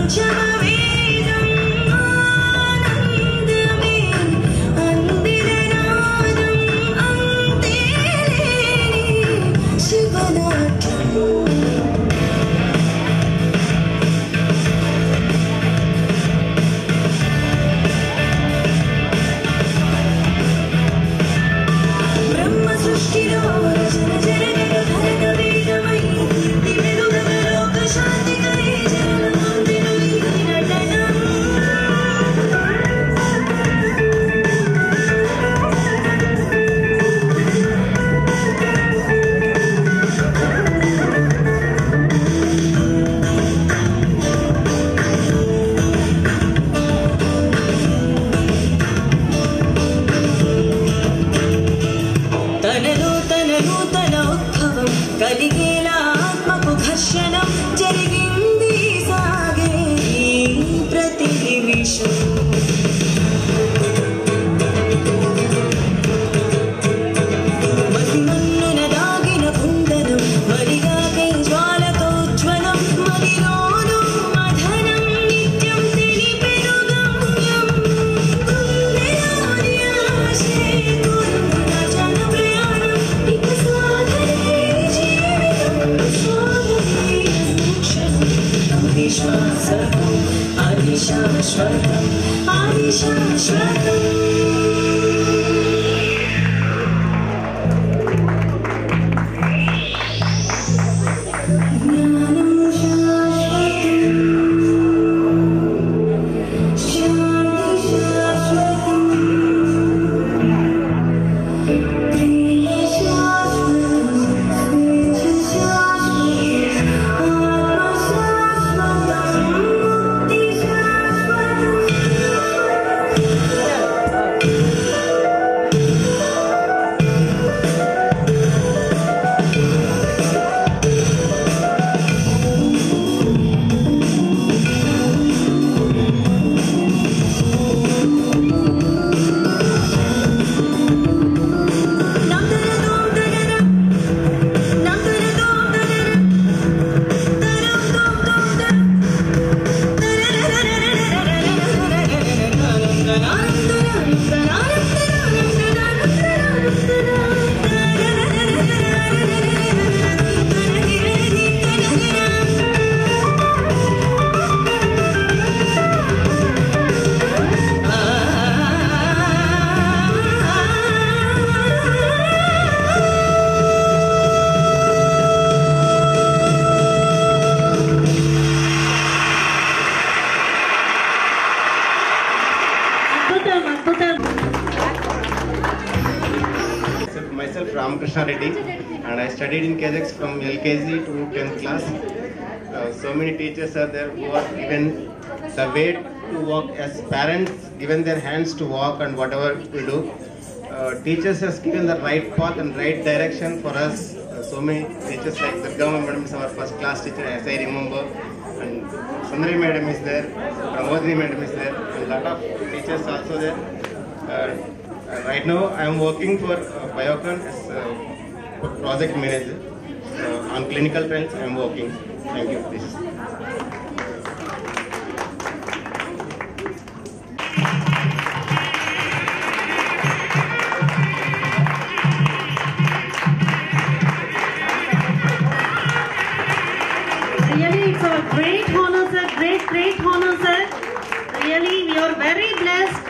పంచమవేదం ఆనందమే అందిరనాదం అంతేలేని శివనాట్యం బ్రహ్మ సృష్టిలో రచన జరగను భరత వేదమై కీర్తి వెలుగల లోక శాంతికై జనమందిను ఈ నటనం తనలో తన నూతన ఉద్భవం కలిగేలా ఆత్మకు ఘర్షణం జరిగింది సాగే ఈ ప్రతి నిమిషం మసిమన్నున దాగిన కుందనం మరిగాకే జ్వాలతో జ్వలం మదిలోను మధనం నిత్యం తెలిపెను గమ్యం గుండెలోని ఆశే గురున జన ప్రయాణం ఇక సాగరే జీవితం సాగరే మోక్షం అవిశ్వాసం అవిశాశ్వతం అవిశాశ్వతం జ్ఞానం శాశ్వతం శాంతి శాశ్వతం ప్రేమ శాశ్వతం స్వేచ్ఛ శాశ్వతం ఆత్మ శాశ్వతం ముక్తి శాశ్వతం అద్భుతం అద్భుతం Myself Ramakrishna Reddy and I studied in KZX from LKG to 10th class. Uh, so many teachers are there who are given the way to walk as parents given their hands to walk and whatever we do. Uh, teachers has given the right path and right direction for us. Uh, so many teachers like Durgama madam is our first class teacher as I remember and Sundari madam is there, Pramodini madam is there and lot of teachers also there. Uh, uh, right now I am working for uh, Biocon as uh, project manager. Uh, on clinical trials I am working. Thank you. This. Really, it's a great honor, sir. Great, great honor, sir. Really, we are very blessed.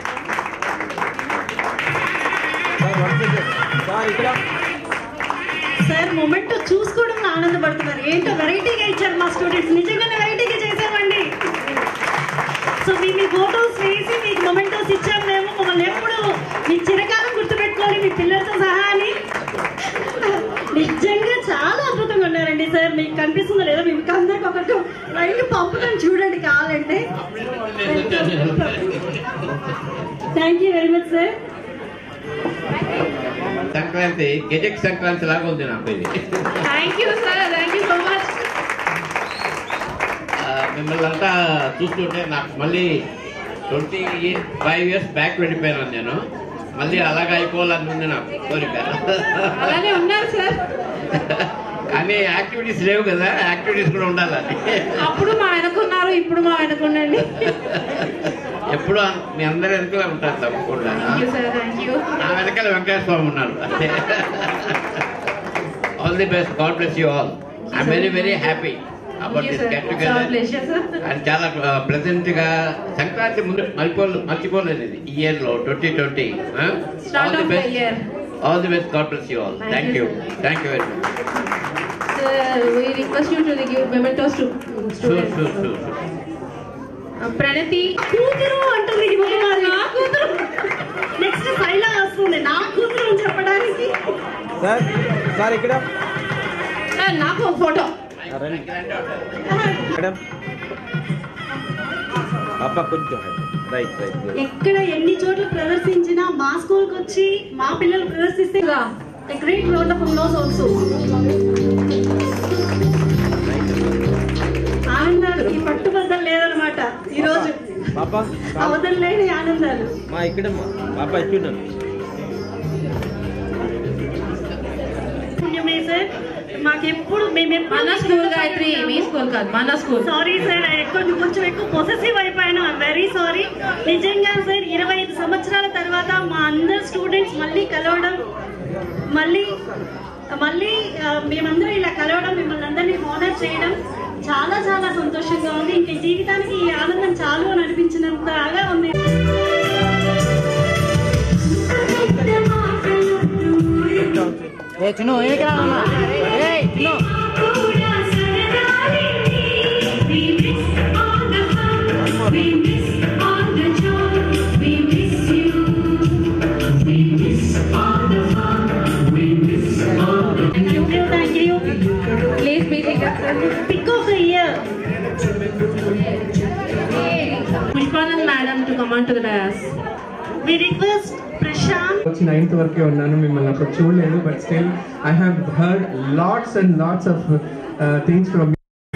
Sir moment చూసుకోవడంలో ఆనందపడుతున్నారు ఏంటో వెరైటీగా ఇచ్చారు మా students నిజంగానే వెరైటీగా చేసామండి so మీ మీ photos వేసి మీకు మొమెంటోస్ ఇచ్చాము మేము మమ్మల్ని ఎప్పుడు మీ చిరకాలం గుర్తుపెట్టుకోవాలి మీ పిల్లలతో సహా అని నిజంగా చాలా అద్భుతంగా ఉన్నారండి సార్ మీకు కనిపిస్తుందో లేదో మీకు అందరికి ఒకటి రైలు పంపుతాను చూడండి కావాలంటే thank you very much sir Sankranti గెజెక్ సంక్రాంతి లాగా ఉంది నాకు ఇది thank you sir thank you so much ఆ, మిమ్మల్ని అంతా చూస్తుంటే నాకు మళ్ళీ ట్వంటీ ఫైవ్ ఇయర్స్ బ్యాక్ వెళ్ళిపోయాను నేను మళ్ళీ అలాగ అయిపోవాలని ఉంది నాకు కోరిక అలానే ఉన్నారు సార్ కానీ యాక్టివిటీస్ లేవు కదా యాక్టివిటీస్ కూడా ఉండాలి అప్పుడు మా ఆయనకున్నారు ఇప్పుడు మా ఆయనకుండండి ఎప్పుడు అన్- మీ అందరి వెనకాల ఉంటారు తప్పకుండా thank you sir thank you నా వెనకాల వెంకటేశ్వర స్వామి ఉన్నారు all the best God bless you all I'm very very happy about this get together pleasure sir అది చాలా ప్రెసెంట్ గా సంక్రాంతి ముందు మర్చిపోలే మర్చిపోలేదు ఇది ఈ ఇయర్ లో twenty twenty Start of the year. All the best God bless you all Thank thank you, you sir. Thank you very much Sir, we request you to give mementos to sure students. Sure sure Uh, Pranathi కూతురు అంటుంది ఈ ముఖం అది. నా కూతురు next file వస్తుంది నా కూతురు అని చెప్పడానికి సార్ సార్ ఇక్కడ Sir, నాకు ఒక ఫోటో రండి మేడం పాప కొంచెం రైట్ రైట్ ఎక్కడ ఎన్ని చోట్ల ప్రదర్శించినా మా స్కూల్కి వచ్చి మా పిల్లలు ప్రదర్శిస్తే గ్రేట్ రౌండ్ ఆఫ్ నోస్ ఆల్సో ఆనందానికి పట్టుబద్దలు లేదనమాట ఈ రోజు పాప అవతల లేని ఆనందాలు మా ఇక్కడ పాప ఇచ్చున్నాను పుణ్యమే సార్ మాకెప్పుడు మేము మన స్కూల్ గాయత్రి మీ స్కూల్ కాదు మన స్కూల్ సారీ సార్ ఎక్కువ కొంచెం ఎక్కువ పొసెసివ్ అయిపోయాను వెరీ సారీ నిజంగా సార్ ఇరవై ఐదు సంవత్సరాల తర్వాత మా అందరు స్టూడెంట్స్ మళ్ళీ కలవడం మళ్ళీ మళ్ళీ ఆ, మేమందరం ఇలా కలవడం మిమ్మల్ని అందరినీ హానర్ చేయడం చాలా చాలా సంతోషంగా ఉంది ఇంక ఈ జీవితానికి ఈ ఆనందం చాలు అని అనిపించినంతగా ఉంది ఏ చిన్న ఏ ఏ చిన్న thank you thank you please be pick of the year Pushpanand madam to come on to the dais we request Prashanth వచ్చి నైన్త్ వరకే ఉన్నాను మిమ్మల్ని అప్పుడు చూడలేదు but still I have heard lots and lots of things from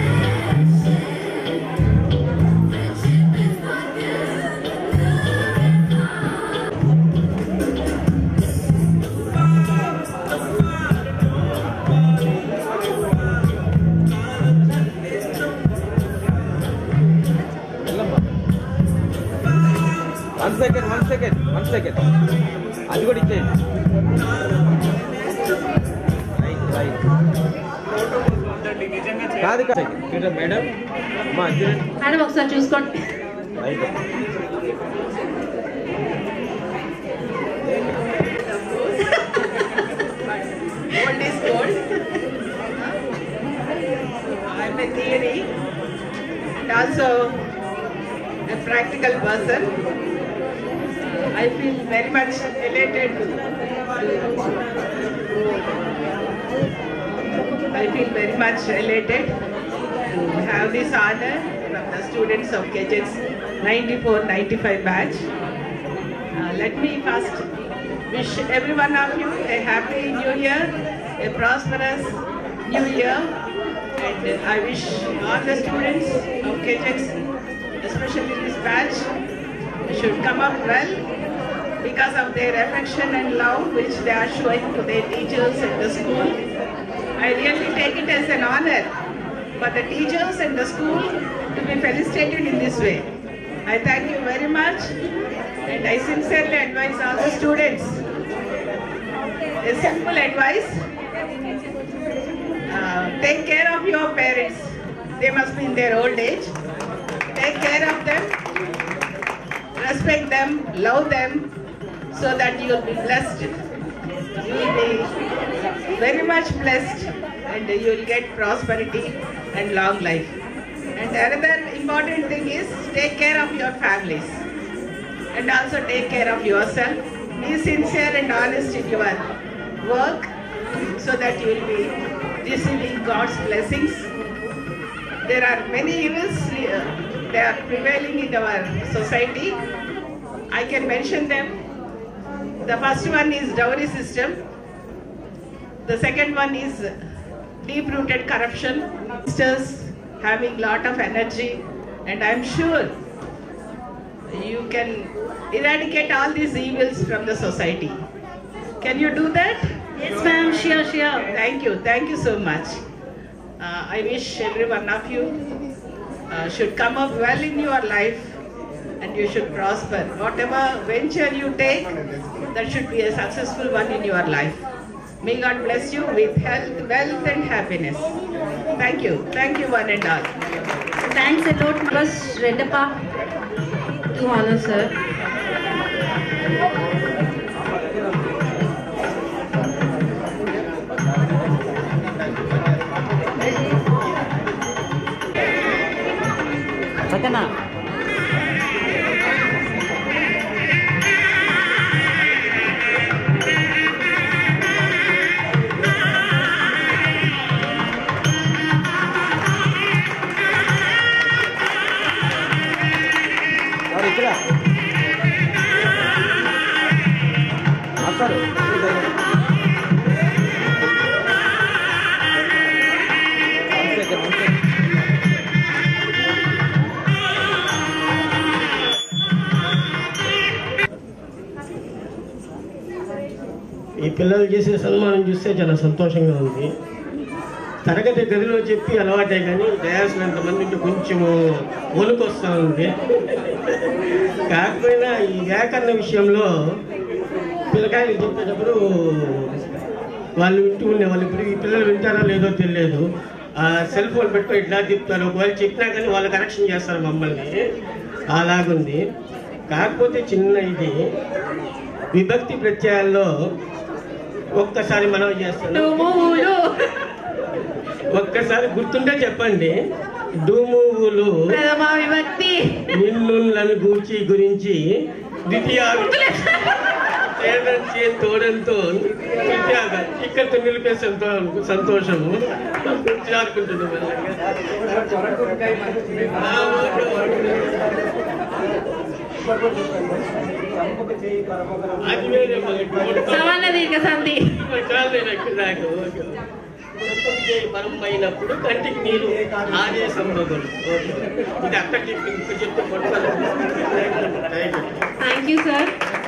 one second one second one second అది కూడా ఇచ్చేయండి right right కాదు కాదు ఇక్కడ మేడం అమ్మా చూడండి మేడం ఒకసారి చూసుకోండి right Old is gold. I'm a theory and also a practical person. I feel very much elated. I feel very much elated to have this honor from the students of KJ's 94-95 batch. Uh, let me first wish every one of you a happy new year, a prosperous new year, and uh, I wish all the students of KJX, especially this batch, should come up well because of their affection and love which they are showing to their teachers and the school. I really take it as an honor for the teachers and the school to be felicitated in this way. I thank you very much and I sincerely advise all the students a simple advice uh, take care of your parents. They must be in their old age. Take care of them, respect them, love them, so that you will be blessed. You will be very much blessed and you will get prosperity and long life. And another important thing is take care of your families and also take care of yourself. Be sincere and honest in your work so that you will be receiving God's blessings. There are many evils uh, they are prevailing in our society. I can mention them. The first one is dowry system. The second one is deep-rooted corruption. Sisters having lot of energy, and I'm sure you can eradicate all these evils from the society. Can you do that? Yes, ma'am. Sure, sure. Thank you, thank you so much. Uh, I wish every one of you uh, should come up well in your life and you should prosper. Whatever venture you take, that should be a successful one in your life. May God bless you with health, wealth, and happiness. Thank you, thank you, one and all. Thanks a lot, Ms. Redappa. To honor, sir. సత్యనా ఎవరు ఇక్కడ మాస్టారు one second one second ఈ పిల్లలు చేసే సన్మానం చూస్తే చాలా సంతోషంగా ఉంది తరగతి గదిలో చెప్పి అలవాటే కానీ డయాస్లో ఎంతమంది ఉంటే కొంచెము వణుకు వస్తూ ఉంది కాకపోయినా ఈ వ్యాకరణ విషయంలో పిల్లకాయలు చెప్పేటప్పుడు వాళ్ళు వింటూ ఉండేవాళ్ళు ఇప్పుడు ఈ పిల్లలు వింటారా లేదో తెలియదు ఆ సెల్ ఫోన్ పెట్టుకొని ఇట్లా తిప్పుతారు ఒకవేళ చెప్పినా కానీ వాళ్ళు కరెక్షన్ చేస్తారు మమ్మల్ని అలాగుంది కాకపోతే చిన్న ఇది విభక్తి ప్రత్యయాల్లో ఒక్కసారి మనం చేస్తాను ఒక్కసారి గుర్తుంటే చెప్పండి డూమువులు ప్రథమా విభక్తి నిన్నులను గూర్చి గురించి ద్వితీయ తేడంచే తోడంతో తృతీయాగా ఇక్కడితో నిలిపే సంతో సంతోషము చాలుకుంటున్నాం అది వేరే మళ్ళీ సవర్ణ దీర్ఘ సంధి పరమైనప్పుడు కంటికి నీరు ఆడే సంభవం ఇది అక్కడ చెప్పి ఇక్కడ చెప్తే కొట్టాలి thank you sir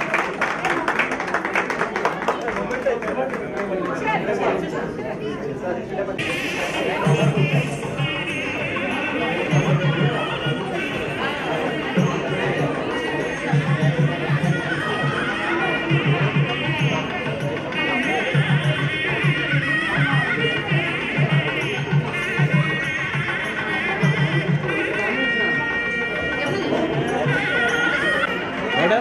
madam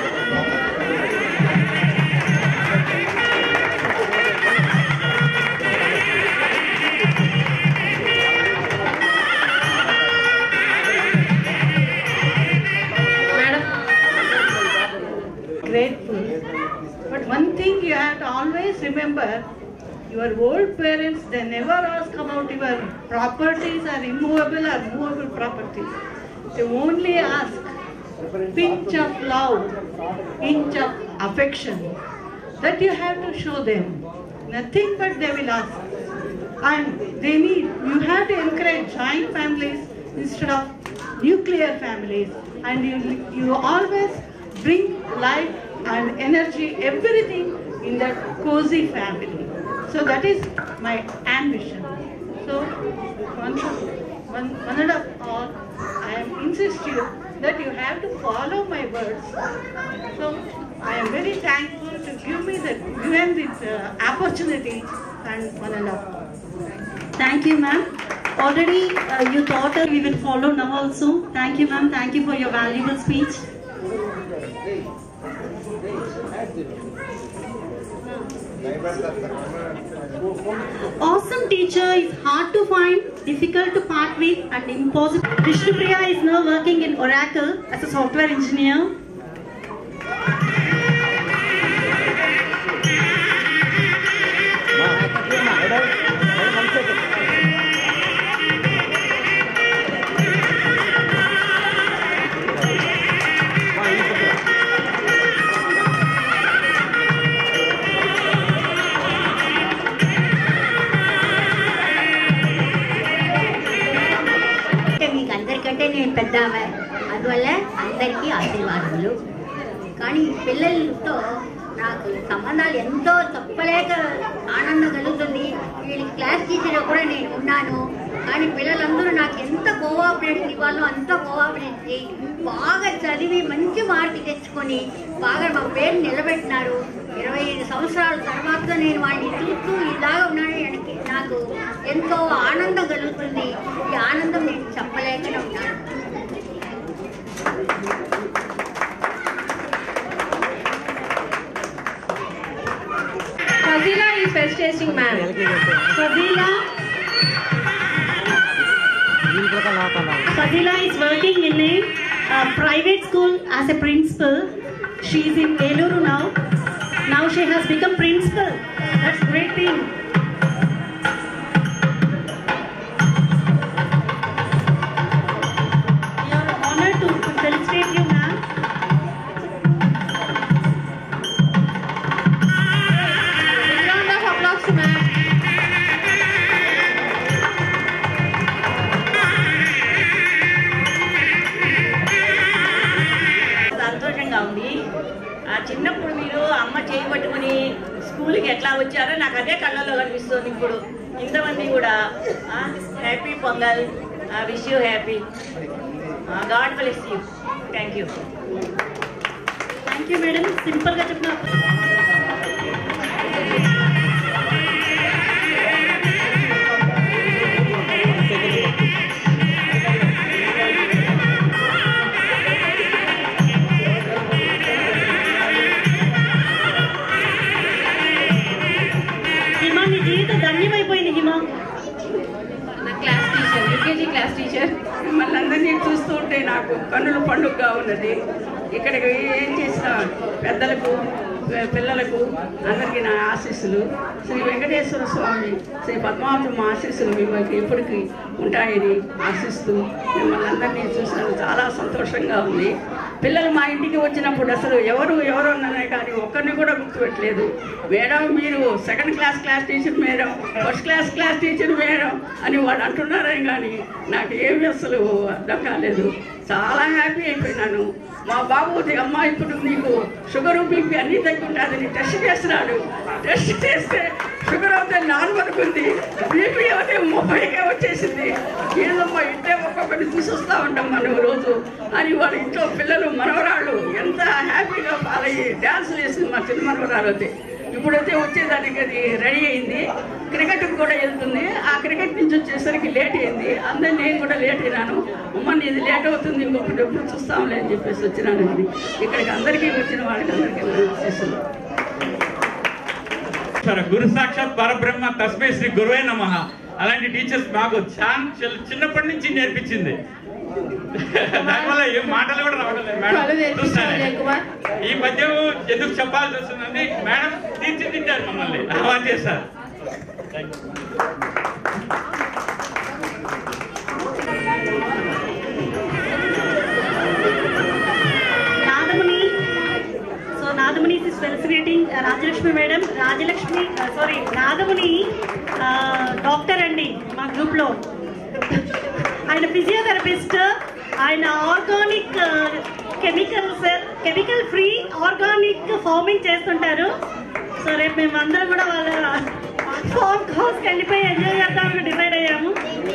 madam grateful. But one thing you have to always remember, your old parents, they never ask about your properties or immovable or movable properties. They only ask pinch of love, inch of affection. That you have to show them. Nothing but they will ask. And they need, you have to encourage joint families instead of nuclear families. And you, you always bring life and energy, everything in that cozy family. So that is my ambition. So one, one, one and of all, I am insist you that you have to follow my words. So I am very thankful to give me the given this uh, opportunity and one and of all. Thank you, ma'am. Already uh, you thought that we will follow now also. Thank you, ma'am. Thank you for your valuable speech. Awesome teacher is hard to find, difficult to part with, and impossible. Vishnupriya is now working in Oracle as a software engineer. Madam madam one second మా ఈ పక్కన. అంటే మీకు అందరికంటే నేను పెద్ద ఆమె అందువల్ల అందరికీ ఆశీర్వాదములు కానీ పిల్లలతో నాకు సంబంధాలు ఎంతో తప్పలేక ఆనందం కలుగుతుంది వీళ్ళకి క్లాస్ టీచర్గా కూడా నేను ఉన్నాను కానీ పిల్లలందరూ నాకు ఎంత కోఆపరేషన్ ఇవ్వాలో అంత కోఆపరేషన్ చేయి బాగా చదివి మంచి మార్కు తెచ్చుకొని బాగా మా పేరు నిలబెట్టినారు ఇరవై ఐదు సంవత్సరాల తర్వాత నేను వాళ్ళని చూస్తూ ఇలాగా ఉన్నాను எனக்கு నాకు ఎంతో ఆనందం కలుగుతుంది ఈ ఆనందం నేను చెప్పలేకనే ఉన్నాను Fazila is best tasting man. Fazila. Fazila is working in a uh, private school as a principal. She is in Veluru now. Now she has become principal. That's great thing. We are honored to felicitate you, ma'am. Round of applause to man. సంతోషంగా ఉంది ఆ చిన్నప్పుడు మీరు అమ్మ చేయి పట్టుకుని స్కూల్కి ఎట్లా వచ్చారో నాకు అదే కళ్ళల్లో కనిపిస్తుంది ఇప్పుడు ఇంతమంది కూడా happy Pongal wish you happy God bless you thank you thank you madam సింపుల్గా చెప్పిన హిమ నీ జీవితం ధన్యమైపోయింది హిమ నా class teacher UKG class teacher మిమ్మల్ని అందరినీ చూస్తూ ఉంటే నాకు కన్నుల పండుగగా ఉన్నది ఇక్కడికి ఏం చేసినా పెద్దలకు పిల్లలకు అందరికీ నా ఆశీస్సులు శ్రీ వెంకటేశ్వర స్వామి శ్రీ పద్మావతమ్మ ఆశీస్సులు మిమ్మల్ని ఎప్పటికీ ఉంటాయని ఆశిస్తూ మిమ్మల్ని అందరినీ చూసినందుకు చాలా సంతోషంగా ఉంది పిల్లలు మా ఇంటికి వచ్చినప్పుడు అసలు ఎవరు ఎవరు అన్నానే కానీ ఒక్కరిని కూడా గుర్తుపెట్టలేదు మేడం మీరు second class class teacher madam first class class teacher madam అని వాళ్ళు అంటున్నారని కానీ నాకు ఏమీ అసలు అర్థం కాలేదు చాలా హ్యాపీ అయిపోయినాను మా బాబు అమ్మ ఇప్పుడు నీకు షుగర్ బీపీ అన్నీ తగ్గి ఉంటుందని టెస్ట్ చేస్తున్నాడు టెస్ట్ చేస్తే షుగర్ అయితే నార్మల్గా ఉంది బీపీ అయితే ముప్పైకే వచ్చేసింది ఏదమ్మా ఇంటే ఒక్కొక్కటి చూసొస్తా ఉంటాం మనం రోజు అని వాళ్ళ ఇంట్లో పిల్లలు మనవరాళ్ళు ఎంత హ్యాపీగా పాలయ్యి డ్యాన్సులు వేసింది మా చిన్న మనవరాలు అయితే ఇప్పుడైతే వచ్చేదానికి అది రెడీ అయింది క్రికెట్కి కూడా వెళ్తుంది ఆ క్రికెట్ నుంచి వచ్చేసరికి లేట్ అయింది అందరు నేను కూడా లేట్ అయినాను అమ్మ ఇది లేట్ అవుతుంది ఇంకొకటి ఎప్పుడు చూస్తాంలే అని చెప్పేసి వచ్చినాను ఇది ఇక్కడికి అందరికీ వచ్చిన వాళ్ళకి అందరికీ వచ్చేసింది సరే గురు సాక్షాత్ పరబ్రహ్మ తస్మై శ్రీ గురువే నమ అలాంటి టీచర్స్ మాకు చాలా చిన్న- చిన్నప్పటి నుంచి నేర్పించింది దానివల్ల ఏం మాటలు కూడా రావడం లేదు కళ్ళు మేడం తెరిపించాలి, చూస్తానే జయ కుమార్. ఈ పద్యం ఎందుకు చెప్పాల్సి వస్తుందండి మేడం తీర్చిదిద్దారు మమ్మల్ని అలవాటు చేశారు Nadamuni so Nadamuni is felicitating Rajalakshmi madam Rajalakshmi sorry Nadamuni doctor అండి మా గ్రూప్లో ఆయన ఫిజియోథెరపిస్ట్ ఆయన organic chemicals chemical free organic farming చేస్తుంటారు సో రేపు మేము అందరం కూడా వాళ్ళ ఫార్మ్ హౌస్కి వెళ్ళిపోయి ఎంజాయ్ చేద్దామని డిసైడ్ అయ్యాము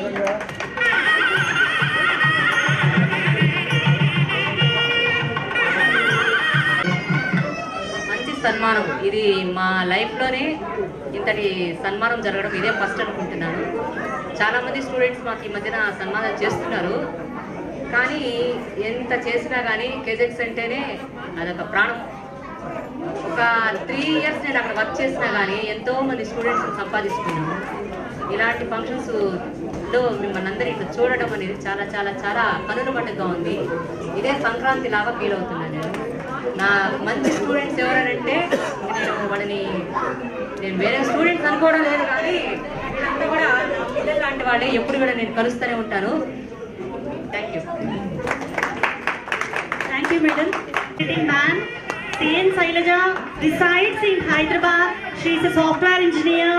మంచి సన్మానం ఇది మా లైఫ్లోనే ఇంతటి సన్మానం జరగడం ఇదే ఫస్ట్ అనుకుంటున్నాను చాలామంది స్టూడెంట్స్ మాకు ఈ మధ్యన సన్మానాలు చేస్తున్నారు కానీ ఎంత చేసినా కానీ కేజెక్స్ అంటేనే అదొక ప్రాణం ఒక త్రీ ఇయర్స్ నేను అక్కడ వర్క్ చేసినా కానీ ఎంతో మంది స్టూడెంట్స్ సంపాదిస్తున్నాను ఇలాంటి ఫంక్షన్స్ లో మిమ్మల్ని అందరి ఇట్లా చూడడం అనేది చాలా చాలా చాలా కనుల పండుగగా ఉంది ఇదే సంక్రాంతి లాగా ఫీల్ అవుతున్నాను నేను నా మంచి స్టూడెంట్స్ ఎవరంటే నేను వాళ్ళని నేను వేరే స్టూడెంట్స్ అనుకోవడం లేదు కానీ వీళ్ళంతా కూడా నా పిల్లలు లాంటి వాళ్ళే ఎప్పుడు కూడా నేను కలుస్తూనే ఉంటాను thank you Thank you, madam. Sitting man, CN Sailaja resides in Hyderabad. She is a software engineer.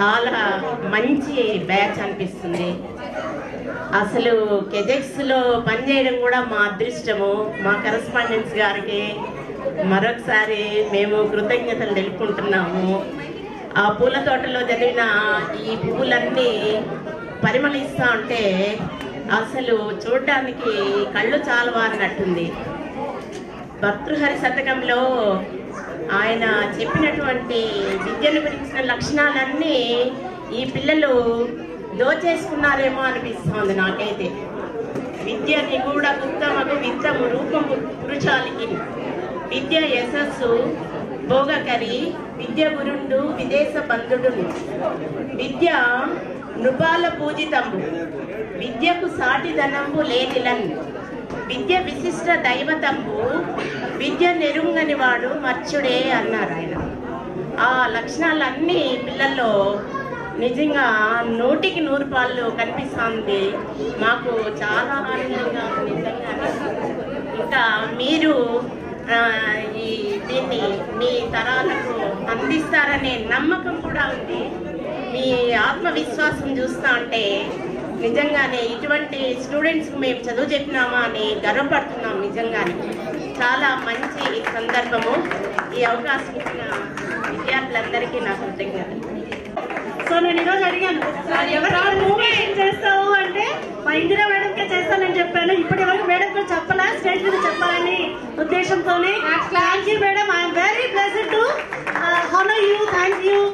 చాలా మంచి బ్యాచ్ అనిపిస్తుంది అసలు కెజెక్స్లో పనిచేయడం కూడా మా అదృష్టము మా కరస్పాండెన్స్ గారికి మరొకసారి మేము కృతజ్ఞతలు తెలుపుకుంటున్నాము ఆ పూల తోటలో చదివిన ఈ పువ్వులన్నీ పరిమళిస్తూ ఉంటే అసలు చూడడానికి కళ్ళు చాలవారినట్టుంది భర్తృహరి శతకంలో ఆయన చెప్పినటువంటి విద్యను గురించిన లక్షణాలన్నీ ఈ పిల్లలు దోచేసుకున్నారేమో అనిపిస్తోంది నాకైతే విద్య నిగూఢ గుప్తమగు విత్తము రూపము పురుషాలికి విద్య యశస్సు భోగకరి విద్య గురుండు విదేశ బంధుడు విద్య నృపాల పూజితంబు విద్యకు సాటి ధనంబు లేనిలన్ విద్య విశిష్ట దైవతంబు విద్య నెరుంగని వాడు మర్చుడే అన్నారు ఆయన ఆ లక్షణాలన్నీ పిల్లల్లో నిజంగా నూటికి నూరు పాళ్ళు కనిపిస్తుంది మాకు చాలా ఆనందంగా ఉంది నిజంగా ఇంకా మీరు ఆ, ఈ దీన్ని మీ తరాలకు అందిస్తారనే నమ్మకం కూడా ఉంది మీ ఆత్మవిశ్వాసం చూస్తా ఉంటే నిజంగానే ఇటువంటి స్టూడెంట్స్ మేము చదువు చెప్పినామా అని గర్వపడుతున్నాం నిజంగానే చాలా మంచి సందర్భము ఈ అవకాశం ఇచ్చిన విద్యార్థులందరికీ నా కృతజ్ఞతలు సో నేను ఈరోజు అడిగాను ఎవరు మూవీ చేస్తావు అంటే మా ఇందిరా మేడంకే చేస్తానని చెప్పాను ఇప్పటి వరకు మేడం కూడా చెప్పలే స్టేజ్ మీద చెప్పాలని ఉద్దేశంతోనే thank you madam I'm very pleasant to honour you thank you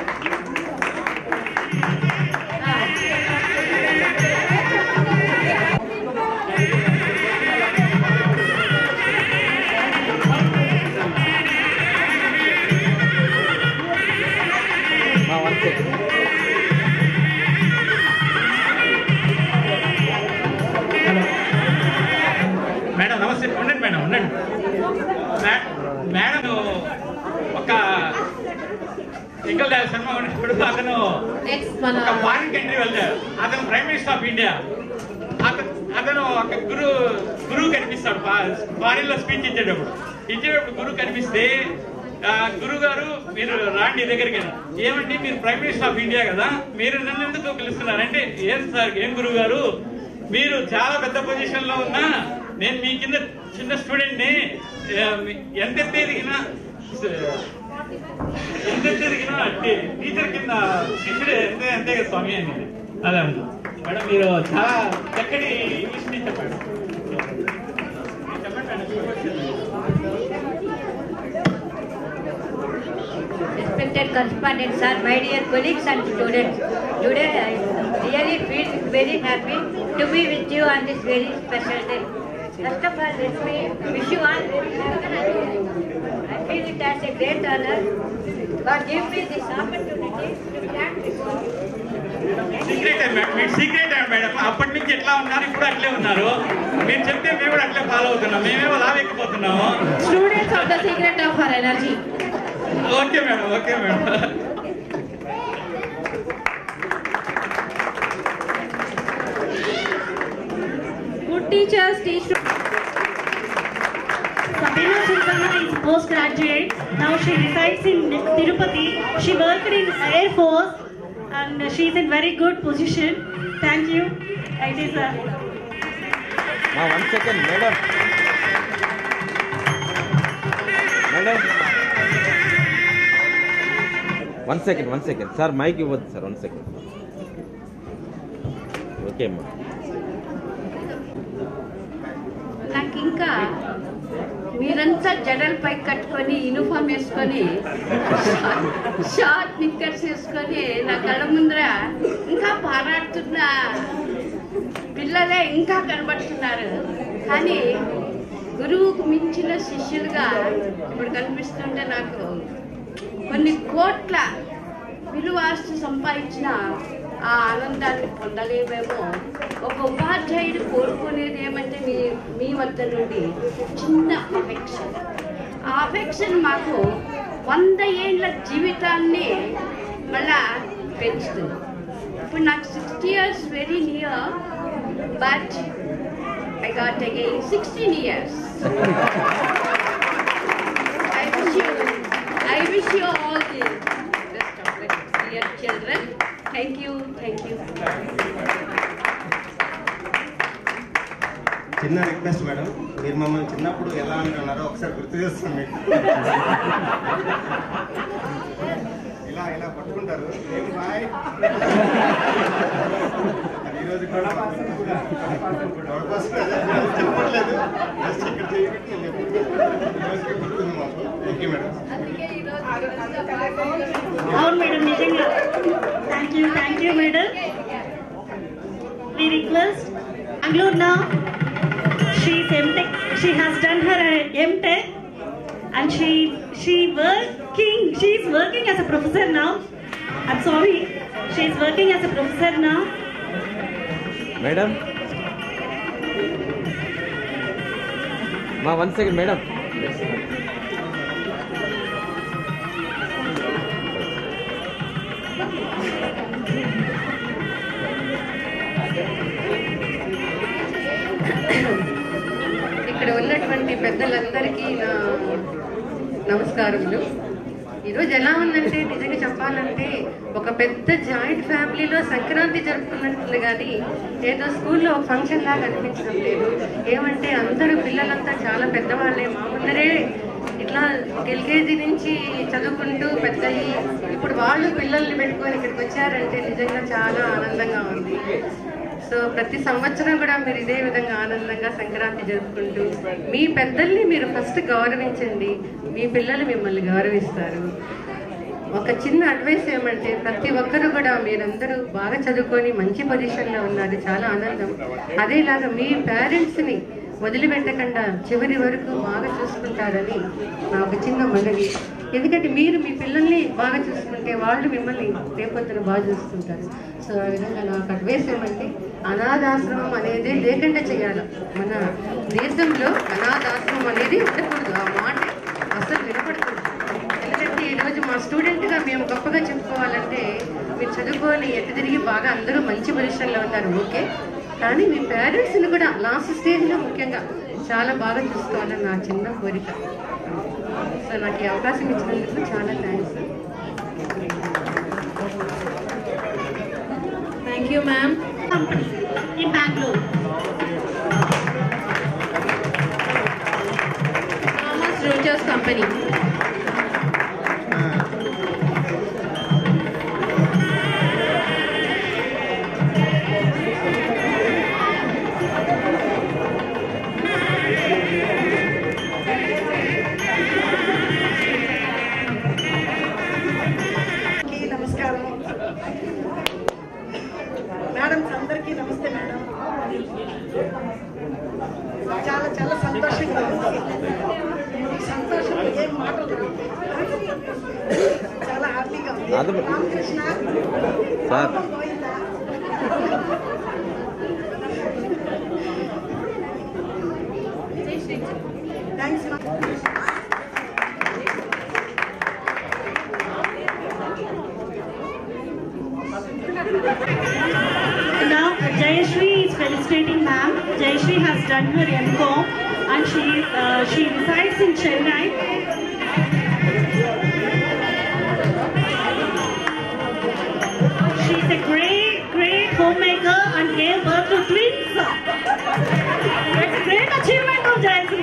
one second madam నమస్తే ఉండండి మేడం ఉండండి మే- మేడం ఒక సింగల్ డాల్ శర్మ ఉన్నప్పుడు అతను ఒక ఫారిన్ కంట్రీ వెళ్ళాడు అతను ప్రైమ్ మినిస్టర్ ఆఫ్ ఇండియా అతను అతను ఒక గురు గురువు కనిపిస్తాడు ఫారిన్ లో స్పీచ్ ఇచ్చేటప్పుడు ఇచ్చేటప్పుడు గురువు కనిపిస్తే ఆ, గురువు గారు మీరు రాండి దగ్గరికి ఏమండి మీరు ప్రైమ్ మినిస్టర్ ఆఫ్ ఇండియా కదా మీరు నన్ను ఎందుకు పిలుస్తున్నారంటే ఏం సార్ ఏం గురువు గారు మీరు చాలా పెద్ద పొజిషన్ లో ఉన్నా నేను మీ కింద చిన్న స్టూడెంట్ ని ఆ, మీ- ఎంత ఎదిగినా ఎంత ఎదిగినా టీచర్ కింద శిష్యుడే అంతే అంతే కదా స్వామి అని అలా ఉంది మేడం మీరు చాలా చక్కటి ఇంగ్లీష్ ని చెప్పండి Respected correspondents, sir, my dear colleagues and students, today I really feel very happy to be with you on this very special day. First of all, let me wish you all very happy. I feel it as a great honor for giving me this opportunity to stand before you. Secret madam మీరు secret madam అప్పటి నుంచి ఎట్లా ఉన్నారు ఇప్పుడు అట్లే ఉన్నారు మీరు చెప్తే మేము కూడా అట్లే ఫాలో అవుతున్నాం మేమేమో లావెక్కిపోతున్నాము Students of the secret of our energy. Okay madam okay madam Good teachers teach Sabina Sultana is postgraduate. Now she resides in Tirupati. She worked in Air Force and she is in very good position. Thank you. It is a one second madam madam one second one second sir mike ఇవ్వద్దు sir one second okay అమ్మా నాకు ఇంకా మీరంతా జడలు పై కట్టుకొని uniform వేసుకొని short knickers వేసుకొని నా కళ్ళ ముందర ఇంకా పారాడుతున్న పిల్లలే ఇంకా కనబడుతున్నారు కానీ గురువుకు మించిన శిష్యులుగా ఇప్పుడు కనిపిస్తుంటే నాకు కొన్ని కోట్ల విలువాస్తు సంపాదించిన ఆ ఆనందాన్ని పొందలేమేమో ఒక ఉపాధ్యాయుడు కోరుకునేది ఏమంటే మీ మీ వద్ద నుండి చిన్న అఫెక్షన్ ఆ అఫెక్షన్ మాకు వంద ఏండ్ల జీవితాన్ని మళ్ళా పెంచుతుంది ఇప్పుడు నాకు sixty years very near but I got again sixteen years I wish you, I wish you all the best of luck, dear children. చిన్నప్పుడు ఎలా అంటున్నారో ఒకసారి గుర్తు చేస్తాను మీకు ఇలా ఇలా పట్టుకుంటారు ఏం బాయ్ ఈరోజు కూడా గొడవస్తుంది చెప్పట్లేదు జస్ట్ ఇక్కడ చేయబెట్టి నేను చెప్పాను. ఈరోజుకి గుర్తుంది మాకు థ్యాంక్ యూ మేడం అవును మేడం నిజంగా thank you thank you madam we request Bangalore now. She's MTech. She has done her uh, MTech, and she she working. She's working as a professor now. I'm sorry. She's working as a professor now. Madam మా one second madam ఇక్కడ ఉన్నటువంటి పెద్దలందరికీ నా నమస్కారములు ఈరోజు ఎలా ఉందంటే నిజంగా చెప్పాలంటే ఒక పెద్ద జాయింట్ ఫ్యామిలీలో సంక్రాంతి జరుపుకున్నట్లు కానీ ఏదో స్కూల్లో ఒక ఫంక్షన్ లాగా అనిపించడం లేదు ఏమంటే అందరూ పిల్లలంతా చాలా పెద్దవాళ్ళే మా ముందరే ఇట్లా ఒక ఎల్కేజీ నుంచి చదువుకుంటూ పెద్దయి ఇప్పుడు వాళ్ళు పిల్లల్ని పెట్టుకొని ఇక్కడికి వచ్చారంటే నిజంగా చాలా ఆనందంగా ఉంది సో ప్రతి సంవత్సరం కూడా మీరు ఇదే విధంగా ఆనందంగా సంక్రాంతి జరుపుకుంటూ మీ పెద్దల్ని మీరు ఫస్ట్ గౌరవించండి మీ పిల్లలు మిమ్మల్ని గౌరవిస్తారు ఒక చిన్న అడ్వైస్ ఏమంటే ప్రతి ఒక్కరు కూడా మీరందరూ బాగా చదువుకొని మంచి పొజిషన్లో ఉన్నారు చాలా ఆనందం అదేలాగా మీ పేరెంట్స్ని వదిలిపెట్టకుండా చివరి వరకు బాగా చూసుకుంటారని నా ఒక చిన్న మనవి ఎందుకంటే మీరు మీ పిల్లల్ని బాగా చూసుకుంటే వాళ్ళు మిమ్మల్ని రేపొద్దున బాగా చూసుకుంటారు సో ఆ విధంగా నాకు అడ్వైస్ ఏమంటే అనాథాశ్రమం అనేది లేకుండా చేయాలి మన దేశంలో అనాథాశ్రమం అనేది ఉండకూడదు ఆ మాట అసలు వినపడకూడదు ఎందుకంటే ఈరోజు మా స్టూడెంట్గా మేము గొప్పగా చెప్పుకోవాలంటే మీరు చదువుకొని ఎటు తిరిగి బాగా అందరూ మంచి పొజిషన్లో ఉన్నారు ఓకే కానీ మీ పేరెంట్స్ని కూడా లాస్ట్ స్టేజ్లో ముఖ్యంగా చాలా బాగా చూసుకోవాలని నా చిన్న కోరిక సో నాకు ఈ అవకాశం ఇచ్చినందుకు చాలా thanks thank you ma'am in Bangalore. Thomas Rochers company అందరికీ నమస్కారం మేడం అందరికీ నమస్తే మేడం చాలా చాలా సంతోషంగా ఉంది ఈ సంతోషం ఏం మాటలు రావు. చాలా హ్యాపీగా ఉంది నాదమ్మ. రామకృష్ణ సార్ కోపం పోయిందా? థ్యాంక్స్ మా Now, Jayashri is felicitating ma'am. Jayashri has done her MCOM and she uh, she resides in Chennai. She's a great, great homemaker and gave birth to twins. That's a great achievement of Jayashri.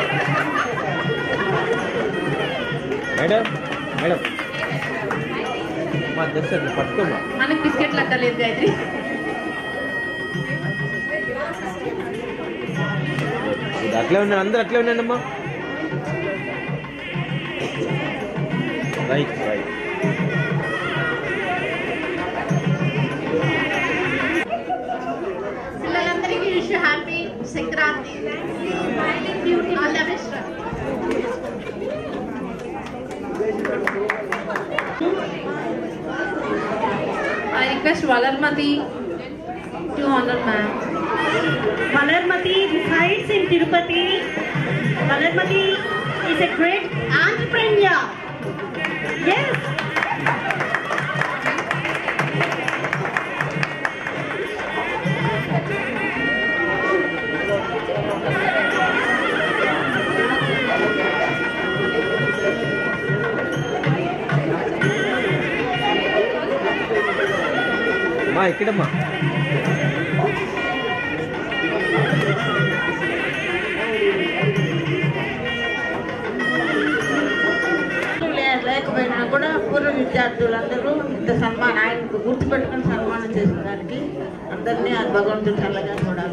Madam madam మా దర్శన్ పట్టుకోమా మనకి బిస్కెట్లు అక్కర్లేదు గాయత్రి ఇది అట్లే ఉన్నాను అందరూ అట్లే ఉండండి అమ్మా రైట్ రైట్ పిల్లలందరికీ wish happy Sankranti all the best I request Valarmati to honor ma'am. Valarmati resides in Tirupati. Valarmati is a great entrepreneur. Yes. మా ఇక్కడమ్మా విద్యార్థులందరూ ఇంత సన్మానం ఆయన గుర్తుపెట్టుకుని సన్మానం చేసిన దానికి అందరినీ ఆ భగవంతుడు చల్లగా చూడాలి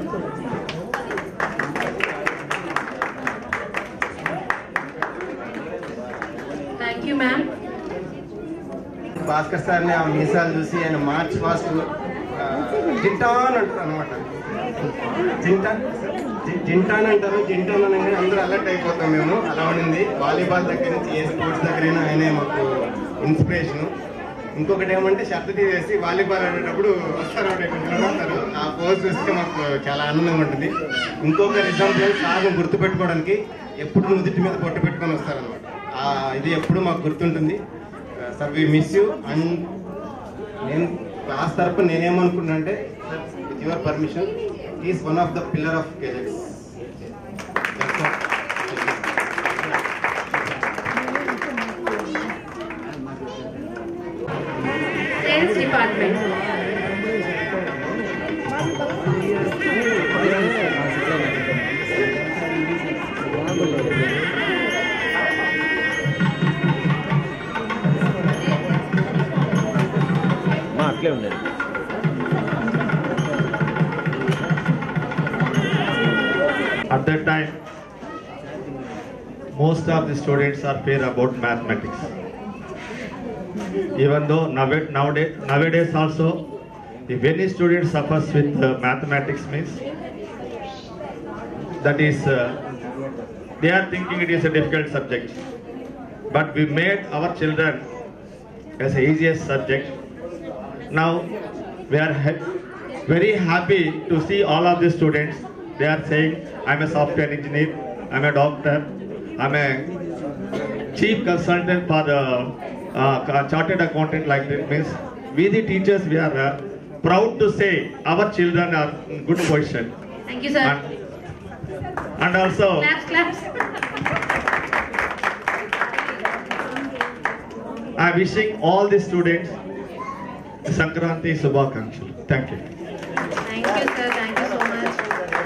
థ్యాంక్ యూ మ్యామ్ భాస్కర్ సార్ని ఆ మీసాలు చూసి ఆయన మార్చ్ ఫాస్ట్ జింటాన్ అంటారు అనమాట జింటాన్ జి- జింటాన్ అంటారు జింటాన్ అనగానే అందరూ అలర్ట్ అయిపోతాం మేము అలా ఉండింది వాలీబాల్ దగ్గర నుంచి ఏ స్పోర్ట్స్ దగ్గరైనా ఆయనే మాకు ఇన్స్పిరేషన్ ఇంకొకటి ఏమంటే షర్ట్ తీసేసి వాలీబాల్ ఆడేటప్పుడు వస్తారు ఒకటి ఇక్కడ నిలబడతారు ఆ పోజ్ చూస్తే మాకు చాలా ఆనందంగా ఉంటుంది ఇంకొక ఎగ్జాంపుల్ సార్ను గుర్తుపెట్టుకోవడానికి ఎప్పుడు నుదుటి మీద పొట్టు పెట్టుకొని వస్తారనమాట ఇది ఎప్పుడు మాకు గుర్తుంటుంది sir we miss you and నేను క్లాస్ తరపు నేనేమనుకున్నా అంటే with your permission is one of the pillar of కేజెక్స్ సేల్స్ డిపార్ట్మెంట్ మా అట్లే ఉండండి At that time, most of the students are fear about mathematics. Even though nowadays, nowadays, nowadays also, if any student suffers with uh, mathematics means, that is, uh, they are thinking it is a difficult subject. But we made our children as the easiest subject. Now, we are ha- very happy to see all of the students. They are saying, I'm a software engineer, I'm a doctor, I'm a chief consultant for the uh, chartered accountant like that. Means we the teachers, we are uh, proud to say our children are in good position. Thank you sir And also, claps claps I'm wishing all the students Sankranti Subhakankshalu. Thank you. Thank you sir thank you so much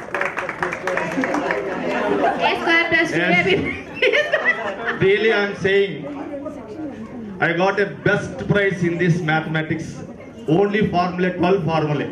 A square plus Yes. Really, I'm saying I got a best prize in this mathematics. Only formula, 12 formula.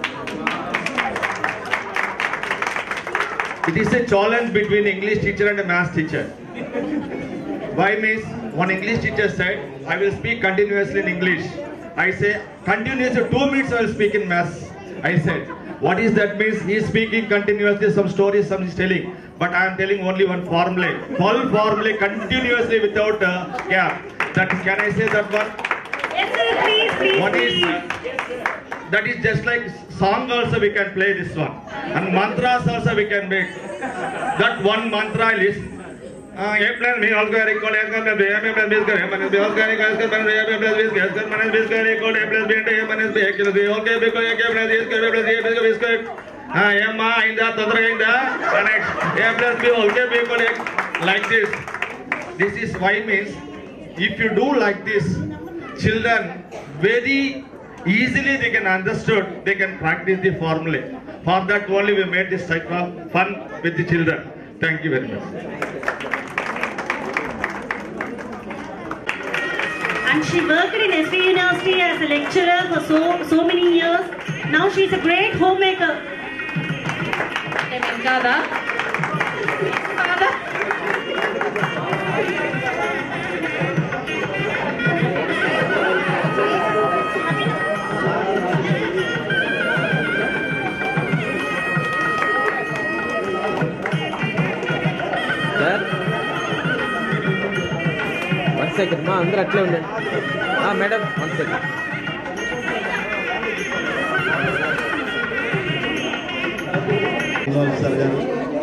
It is a challenge between English teacher and a math teacher. Why means one English teacher said, I will speak continuously in English. I say, continuously two minutes I will speak in maths. I said, what is that means? He is speaking continuously some stories, some is telling. But I am telling only one formula. Full formula continuously without uh, gap. That can I say that one? Yes, sir, please, please, What is please. that is just like song also we can play this one and mantras also we can make that one mantra I listen uh, A plus B whole square equal A square plus B A plus B square A minus B whole square equal A square minus A plus B square A square minus B square equal A plus B into A minus B A plus B whole cube equal A cube minus A square A plus A plus B square ఆ, ఏమ్మా అయిందా తొందరగా అయిందా next A plus B whole cap equal like this this is why means if you do like this children very easily they can understood they can practice the formula for that only we made this type of fun with the children thank you very much And she worked in SV University as a lecturer for so so many years. Now she's a great homemaker. కాదా కాదా sir one second మా అందరూ అట్లే ఉండండి ఆ, madam one second Sir garu.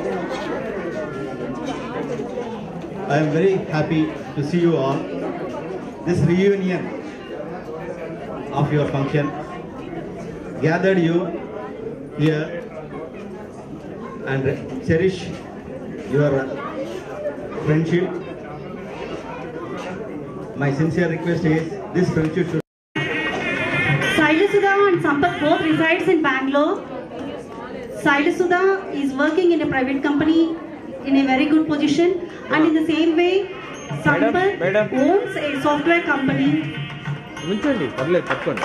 I am very happy to see you all. This reunion of your function gathered you here and cherish your friendship. My sincere request is this friendship should Silasudha and Sampath both resides in Bangalore. Silasudha is working in a private company in a very good position and in the same way Sampath owns a software company ఉంచండి పర్లేదు పట్టుకోండి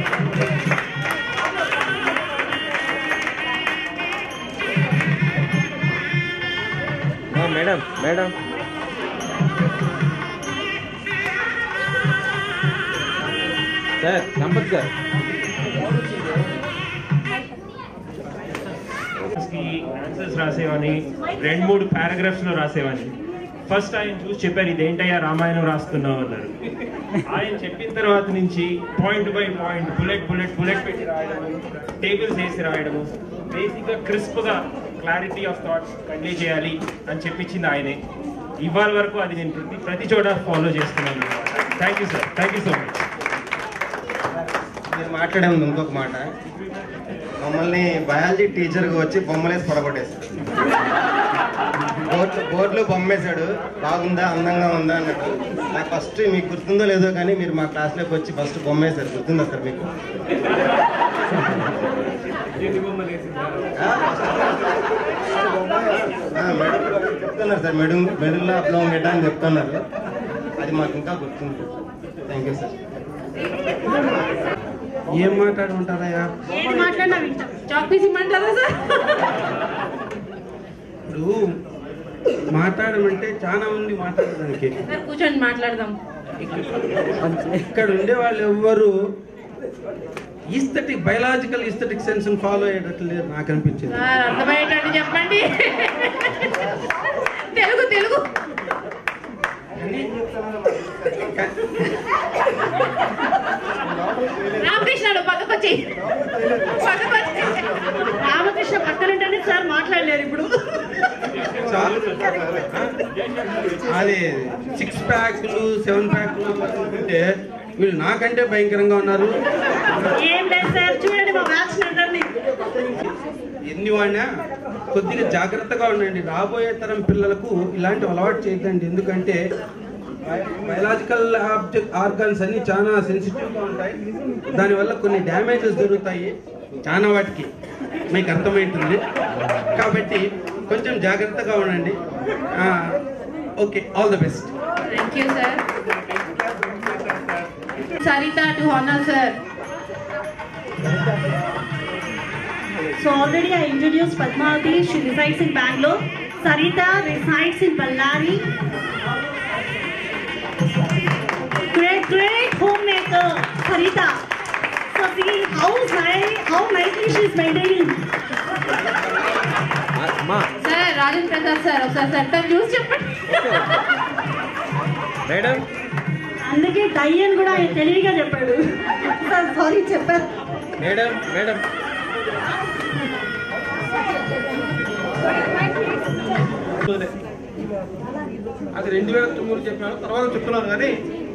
ఆ, madam madam sir Sampath గారు కి answers రాసేవాని రెండు మూడు paragraphs లో రాసేవాని first ఆయన చూసి చెప్పారు ఇదేంటయ్యా రామాయణం రాస్తున్నావు అన్నారు ఆయన చెప్పిన తర్వాత నుంచి point by point bullet bullet bullet పెట్టి రాయడము టేబుల్స్ వేసి రాయడము బేసిక్ గా క్రిస్ప్ గా క్లారిటీ ఆఫ్ థాట్స్ కన్వే చేయాలి అని చెప్పించింది ఆయనే ఇవాళ వరకు అది నేను ప్రతి ప్రతి చోట ఫాలో చేస్తున్నాను thank you sir thank you so much మీరు మాట్లాడే ముందు ఇంకొక మాట మమ్మల్ని బయాలజీ టీచర్గా వచ్చి బొమ్మలేసి పొడగొట్టేశాడు బోర్డు బోర్డులో బొమ్మేశాడు బాగుందా అందంగా ఉందా అన్నట్టు నాకు ఫస్ట్ మీకు గుర్తుందో లేదో కానీ మీరు మా క్లాస్లోకి వచ్చి ఫస్ట్ బొమ్మేశారు గుర్తుందా సార్ మీకు ఆ, మెడ- చెప్తున్నారు సార్ మెడు మెడుల్లో అప్లో గెటా అని చెప్తున్నారు అది మాకు ఇంకా గుర్తుంది థ్యాంక్ యూ సార్ ఏం మాట్లాడమంటారయ్యా ఏది మాట్లాడినా వింటాం చాక్ పీస్ ఇమ్మంటారా సార్ ఇప్పుడు మాట్లాడమంటే చాలా ఉంది మాట్లాడడానికి సార్ కూర్చోండి మాట్లాడదాం ఇక్కడ ఉండే వాళ్ళు ఎవ్వరు aesthetic biological aesthetic sense follow అయ్యేటట్లు లేరు నాకు అనిపించింది సార్ అర్థమయ్యేటట్టు చెప్పండి తెలుగు తెలుగు రామకృష్ణుడు పక్కకు వచ్చి పక్కకు వచ్చి రామకృష్ణ పక్కనుంటేనే సార్ మాట్లాడలేరు ఇప్పుడు అది సిక్స్ ప్యాక్లు సెవెన్ ప్యాక్లు అనుకుంటే వీళ్ళు నాకంటే భయంకరంగా ఉన్నారు ఏం లేదు సార్ చూడండి మా బ్యాచ్ అందరినీ ఎన్ని వాడినా కొద్దిగా జాగ్రత్తగా ఉండండి రాబోయే తరం పిల్లలకు ఇలాంటి అలవాటు చేయకండి ఎందుకంటే బయలాజికల్ ఆబ్జెక్ట్ ఆర్గాన్స్ అన్ని చాలా సెన్సిటివ్గా ఉంటాయి దానివల్ల కొన్ని డ్యామేజెస్ జరుగుతాయి చాలా వాటికి మీకు అర్థమవుతుంది కాబట్టి కొంచెం జాగ్రత్తగా ఉండండి okay all the best thank you sir Saritha to honour sir So already I introduced Padmavati. She resides in Bangalore. Sarita resides in Ballari. Great, great homemaker, Sarita. So see how high, how nicely she is maintaining. Sir Rajendra Prasad sir ఒకసారి centre చూసి చెప్పండి madam అందుకే డయ్యన్ కూడా ఆయన తెలివిగా చెప్పాడు sir sorry చెప్పారు మేడం మేడం అది రెండు వేల తొమ్మిది చెప్పాను తర్వాత చెప్తున్నాను కానీ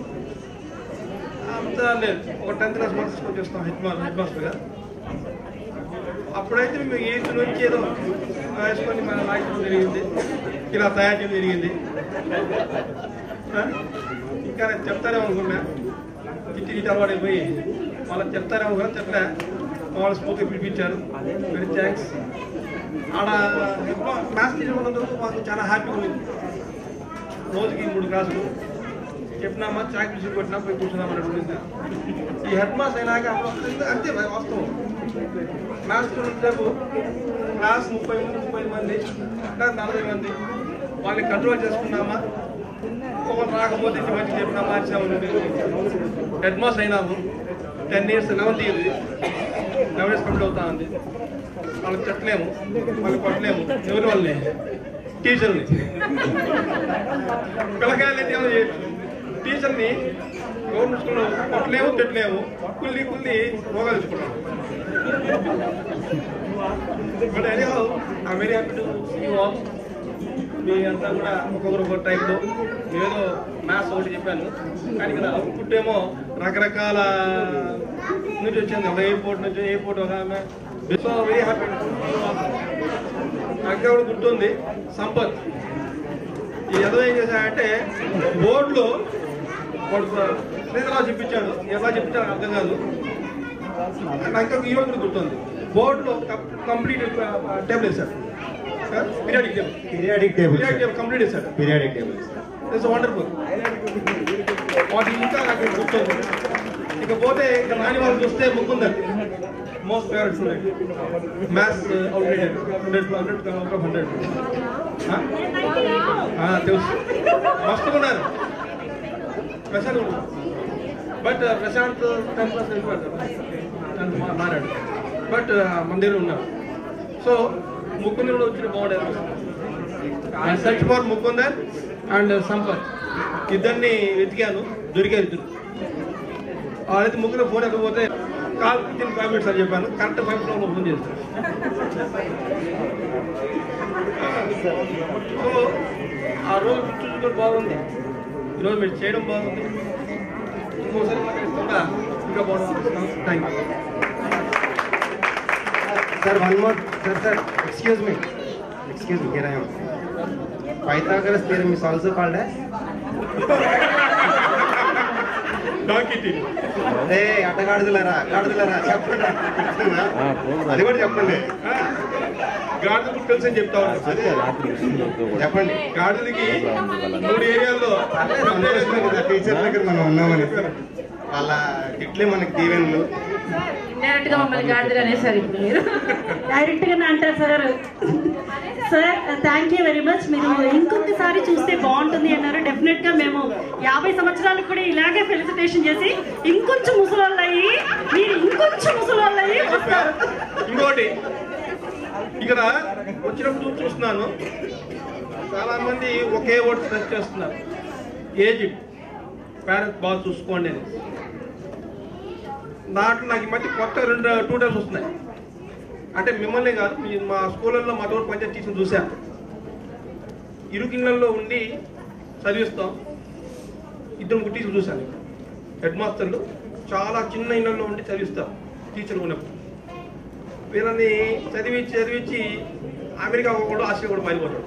అంత లేదు ఒక టెన్త్ క్లాస్ మార్క్స్ స్కోర్ చేస్తాం హెడ్ మాస్టర్ హెడ్ మాస్టర్గా అప్పుడైతే మేము ఎయిత్ నుంచి ఏదో వేసుకొని మన రాయడం జరిగింది ఇలా తయారు చేయడం జరిగింది ఆ? ఇంకా నేను చెప్తారేమో అనుకున్నా ఇటు ఇటు అలవాటు పోయి వాళ్ళకి చెప్తారేమో కానీ చెప్పలే వాళ్ళు స్ఫూర్తి పిలిపించారు వెరీ థ్యాంక్స్ ఆడ మ్యాథ్స్ టీచర్ ఉన్నందుకు మాకు చాలా హ్యాపీగా ఉంది రోజుకి మూడు క్లాసులు చెప్పినామా చాక్ పిలిచి కొట్టినా పోయి కూర్చున్నామని ఉండింది ఈ హెడ్ మాస్ అయినాక అప్పుడు అంతే వాస్తవం మ్యాథ్స్ స్టూడెంట్ రేపు క్లాస్ ముప్పై మంది ముప్పై మంది ఇంకా నలభై మంది వాళ్ళని కంట్రోల్ చేసుకున్నామా ఒకరు రాకపోతే ఇంటి మంచి చెప్పినా మార్చాము హెడ్ మాస్ అయినాము ten years eleventh year eleven years complete అవుతా ఉంది వాళ్ళకి చెప్పలేము వాళ్ళకి కొట్టలేము ఎవరి వాళ్ళని టీచర్ని పిల్లకాయలు అయితే ఏమో చేయొచ్చు టీచర్ని గవర్నమెంట్ స్కూల్లో కొట్టలేము తిట్టలేము కుల్లి కుల్లి రోగాలు తెచ్చుకున్నాం but anyhow I very happy to see all మీ అంతా కూడా ఒక్కొక్కరు ఒక్కొక్క టైప్లో ఏదో మ్యాథ్స్ ఒకటి చెప్పాను కానీ ఇక్కడ అవుట్పుట్ ఏమో రకరకాల నుంచి వచ్చింది ఒక ఎయిర్పోర్ట్ నుంచి ఎయిర్పోర్ట్ ఒక ఆమె సో వెరీ హ్యాపీ నాకు కూడా గుర్తుంది సంపత్ ఈ ఎదో ఏం చేశాడంటే బోర్డులో వాడు శ్రీధరావు చెప్పించాడు ఎలా చెప్తాడు అర్థం కాదు నాకు ఈ రోజు కూడా గుర్తుంది బోర్డులో కంప్లీట్ టేబుల్ వేశాడు periodic table periodic table periodic table complete వేశాడు పీరియాడిక్ టేబుల్ ఇట్స్ వండర్ఫుల్ వాటి ఇంకా నాకు గుర్తుంది ఇకపోతే ఇక్కడ రాని వాళ్ళు చూస్తే Mukundar most favourite student maths outrated hundred hundred out of hundred తెలుసు మస్తు ఉన్నారు ప్రశాంత్ ఉన్నారు బట్ ప్రశాంత్ టెన్ ప్లస్ వెళ్ళిపోతాడు మారాడు బట్ మన దగ్గర ఉన్నారు సో ముకుందర్ కూడా వచ్చిన బాగుండేది and search for Mukundar and Sampath ఇద్దరిని వెతికాను దొరికారు ఇద్దరు వాళ్ళైతే ముగ్గురు ఫోన్ ఎక్కకపోతే కాల్ వితిన్ ఫైవ్ మినిట్స్ అని చెప్పాను కరెక్ట్ ఫైవ్ మినిట్స్ ఫోన్ చేస్తాను సో ఆ రోజు చూసుకోవడం బాగుంది ఈరోజు మీరు చేయడం బాగుంది ఇంకోసారి మాట్లాడుతుందా ఇంకా బాగుంటుంది thank you Sir, one more. Sir, sir, excuse me. Excuse me, here I am. Pythagoras theorem is also called as? ఏ అట్టగాడుదలరా గాడుదలరా చెప్పండి అది కూడా చెప్పండి గాడిద కూడా తెలుసు అని చెప్తా ఉన్నాను చెప్పండి గాడిదకి మూడు ఏరియాల్లో టీచర్ దగ్గర మనం ఉన్నామని వాళ్ళ తిట్లే మనకి దీవెనలు డైరెక్ట్ గా మమ్మల్ని గాడిదలు అనేసారు ఇప్పుడు మీరు డైరెక్ట్ గా అంటారు sir sir thank you very much మీరు ఇంకొకసారి చూస్తే బాగుంటుంది అన్నారు డెఫినెట్ గా మేము యాభై సంవత్సరాలకు కూడా ఇలాగే ఫెలిసిటేషన్ చేసి ఇంకొంచెం ముసలోళ్ళు అయ్యి మీరు ఇంకొంచెం ముసలోళ్ళు అయ్యి వస్తారు ఇంకోటి ఇక్కడ వచ్చినప్పుడు చూస్తున్నాను చాలా మంది ఒకే ఓటు సెర్చ్ చేస్తున్నారు ఏజ్ పేరెంట్స్ బాగా చూసుకోండి అని దాంట్లో నాకు ఈ మధ్య కొత్త రెండు టూ టైమ్స్ వస్తున్నాయి అంటే మిమ్మల్ని కాదు మీ మా స్కూళ్ళల్లో మా తోడు పంచాయతీ టీచర్ చూశాను ఇరుకిళ్ళల్లో ఉండి చదివిస్తాం ఇద్దరు ముగ్గురు టీచర్లు చూశాను హెడ్ మాస్టర్లు చాలా చిన్న ఇళ్ళల్లో ఉండి చదివిస్తాం టీచర్లు ఉన్నప్పుడు వీళ్ళని చదివించి చదివించి అమెరికా కూడా ఆస్ట్రేలియా కూడా మారిపోతాడు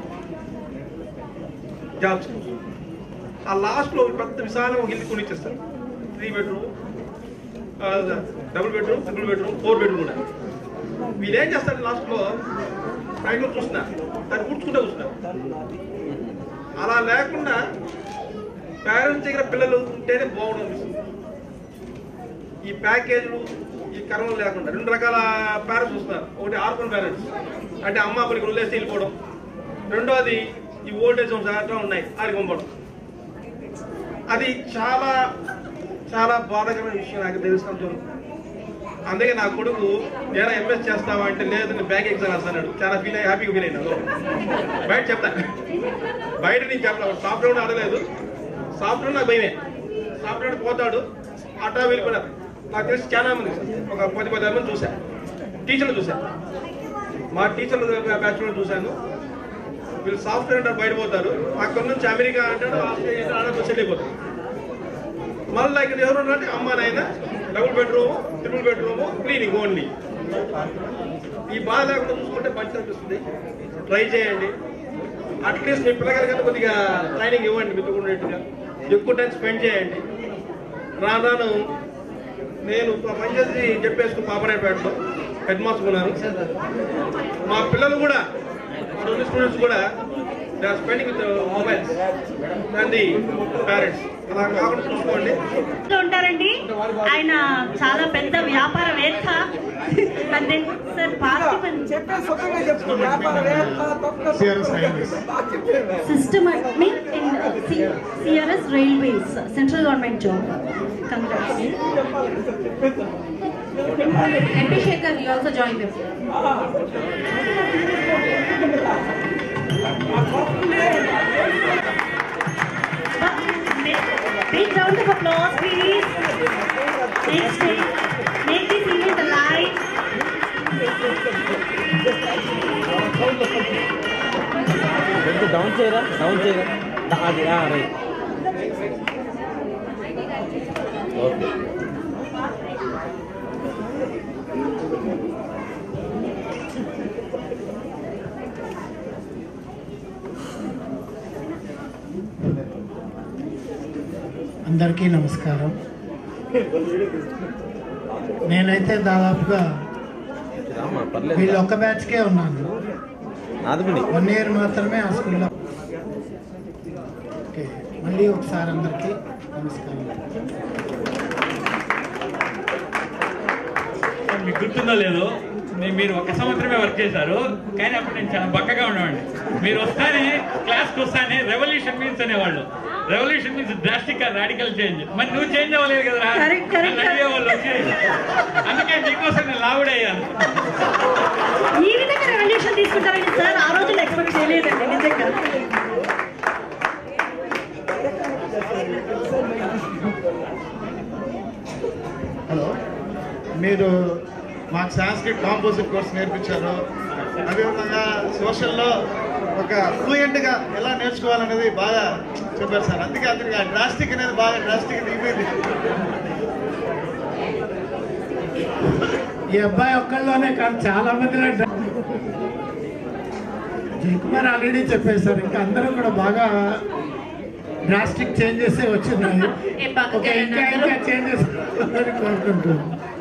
జాబ్స్ ఆ లాస్ట్లో పెద్ద విశాలం ఒక ఇల్లు కొనిచ్చేస్తారు three bedroom double bedroom triple bedroom four bedroom కూడా వీళ్ళు ఏం చేస్తారు లాస్ట్లో బయటలో చూస్తున్నా దాన్ని కూర్చుకుంటే కూర్చున్నారు అలా లేకుండా పేరెంట్స్ దగ్గర పిల్లలు ఉంటేనే బాగుండు అనిపిస్తుంది ఈ ప్యాకేజీలు ఈ కర్మలు లేకుండా రెండు రకాల పేరెంట్స్ వస్తున్నారు ఒకటి ఆర్ఫన్ పేరెంట్స్ అంటే అమ్మ అప్పటికి వదిలేసి వెళ్ళిపోవడం రెండోది ఈ ఓల్డేజ్ హోమ్స్ అట్లా ఉన్నాయి ఆడికి పంపడం అది చాలా చాలా బాధాకరమైన విషయం నాకు తెలుసుకుంటాం అందుకే నా కొడుకు నేను ఎంఎస్ చేస్తావా అంటే లేదు నేను బ్యాంక్ ఎగ్జామ్ రాస్తాడు చాలా ఫీల్ అయ్యి హ్యాపీగా ఫీల్ అయినాడు బయట చెప్తా బయట నేను చెప్పలేదు సాఫ్ట్వేర్ అడగలేదు సాఫ్ట్వేర్ నాకు భయమే సాఫ్ట్వేర్ పోతాడు అటా వెళ్ళిపోయినారు నాకు తెలిసి చాలా మంది ఒక పది పది మంది చూశాను టీచర్లు చూశాను మా టీచర్లు బ్యాచ్లో చూశాను వీళ్ళు సాఫ్ట్వేర్ అంటారు బయట పోతారు అక్కడ నుంచి అమెరికా అంటాడు ఆస్ట్రేలియా ఆడ సెటిల్ అయిపోతారు మళ్ళీ ఇక్కడ ఎవరు అంటే అమ్మ నాయన double bedroom triple bedroom cleaning only ఈ బాధ లేకుండా చూసుకుంటే మంచి అనిపిస్తుంది ట్రై చేయండి అట్లీస్ట్ మీ పిల్లగారి కదా కొద్దిగా ట్రైనింగ్ ఇవ్వండి మిత్రుకున్నట్టుగా ఎక్కువ టైం స్పెండ్ చేయండి రాను రాను నేను పనిచేసి చెప్పేసుకుని పాపరాయపేటలో హెడ్ మాస్టర్ ఉన్నారు మా పిల్లలు కూడా మా రెండు స్టూడెంట్స్ కూడా they are spending with mobiles and the parents అలా కాకుండా చూసుకోండి ఉంటారండి ఆయన చాలా పెద్ద వ్యాపారవేత్త అంటే sir system admin in CRS railways central government job congrats MP Shekhar, you also joined them. Big round of applause, please. Next, make this event alive. కొంచెం డౌన్ చేయరా డౌన్ చేయరా దా- అది రైట్ ఓకే అందరికీ నమస్కారం నేనైతే దాదాపుగా రామ్మా పర్లేదు వీళ్ళు ఒక్క బ్యాచ్కే ఉన్నాను నాదుకుని వన్ ఇయర్ మాత్రమే ఆ స్కూల్లో ఓకే మళ్ళీ ఒకసారి అందరికీ నమస్కారం మీకు గుర్తుందో లేదో మీ- మీరు ఒక సంవత్సరమే వర్క్ చేశారు కానీ అప్పుడు నేను చాలా బక్కగా ఉండేవాడిని మీరు వస్తానే క్లాస్కి వస్తానే రెవల్యూషన్ మీన్స్ అనేవాళ్ళు revolution means drastic radical change మరి నువ్వు చేంజ్ అవ్వలేదు కదరా Correct, correct. నన్ను అడిగేవాళ్ళు వచ్చి అందుకే నీకోసం నేను లావుడయ్యాను ఈ విధంగా రెవల్యూషన్ తీసుకుంటారని సార్ ఆ రోజులు ఎక్స్పెక్ట్ చేయలేదండి నిజంగా హలో మీరు మాకు సాంస్క్రిట్ కాంపోజిట్ కోర్స్ నేర్పించారు అదేవిధంగా సోషల్లో ఒక ఫ్లూయెంట్గా ఎలా నేర్చుకోవాలనేది బాగా చెప్పారు సార్ అందుకే అతనికి ఆ డ్రాస్టిక్ అనేది బాగా డ్రాస్టిక్ దిగిపోయింది ఈ అబ్బాయి ఒక్కళ్ళలోనే కాదు చాలా మందిలో డ్రా- జయకుమార్ ఆల్రెడీ చెప్పేశారు ఇంకా అందరూ కూడా బాగా డ్రాస్టిక్ చేంజెస్ వచ్చినాయి ఏ పక్కకి ఓకే ఇంకా వెళ్ళండి ఇంకా చేంజెస్ కోరుకుంటున్నాను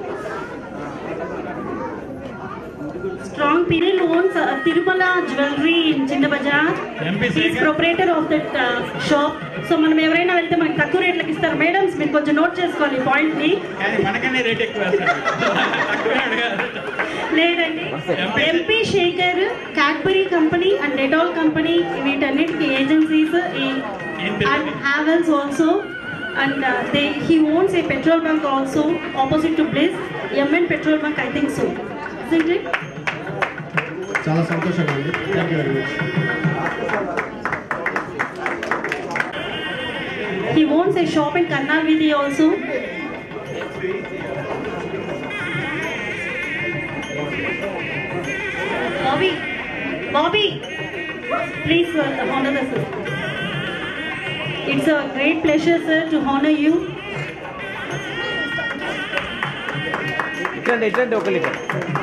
strong Piril owns uh, Tirumala Jewelry in Chinna Bazaar. MP He is Sekhar. proprietor of that uh, shop. So మనం ఎవరైనా వెళ్తే మనకి తక్కువ రేట్లకు ఇస్తారు మేడమ్స్ మీరు కొంచెం నోట్ చేసుకోవాలి ఈ పాయింట్ ని కానీ మనకనే రేట్ ఎక్కువ వేస్తాడు తక్కువే అడగాలి లేదండి MP Shekhar Cadbury company and Dettol company వీటన్నిటికి agencies and Havells also and they he owns a petrol bunk also opposite to place MN petrol bunk I think so చాలా సంతోషంగా ఉంది thank you very much He owns a shop in Karnal Vidhi also. Bobby, Bobby, please uh, honor the sir. It's a great pleasure, sir, to honor you. ఇట్లాంటి ఇట్లాంటి ఒకళ్ళు ఇక్కడ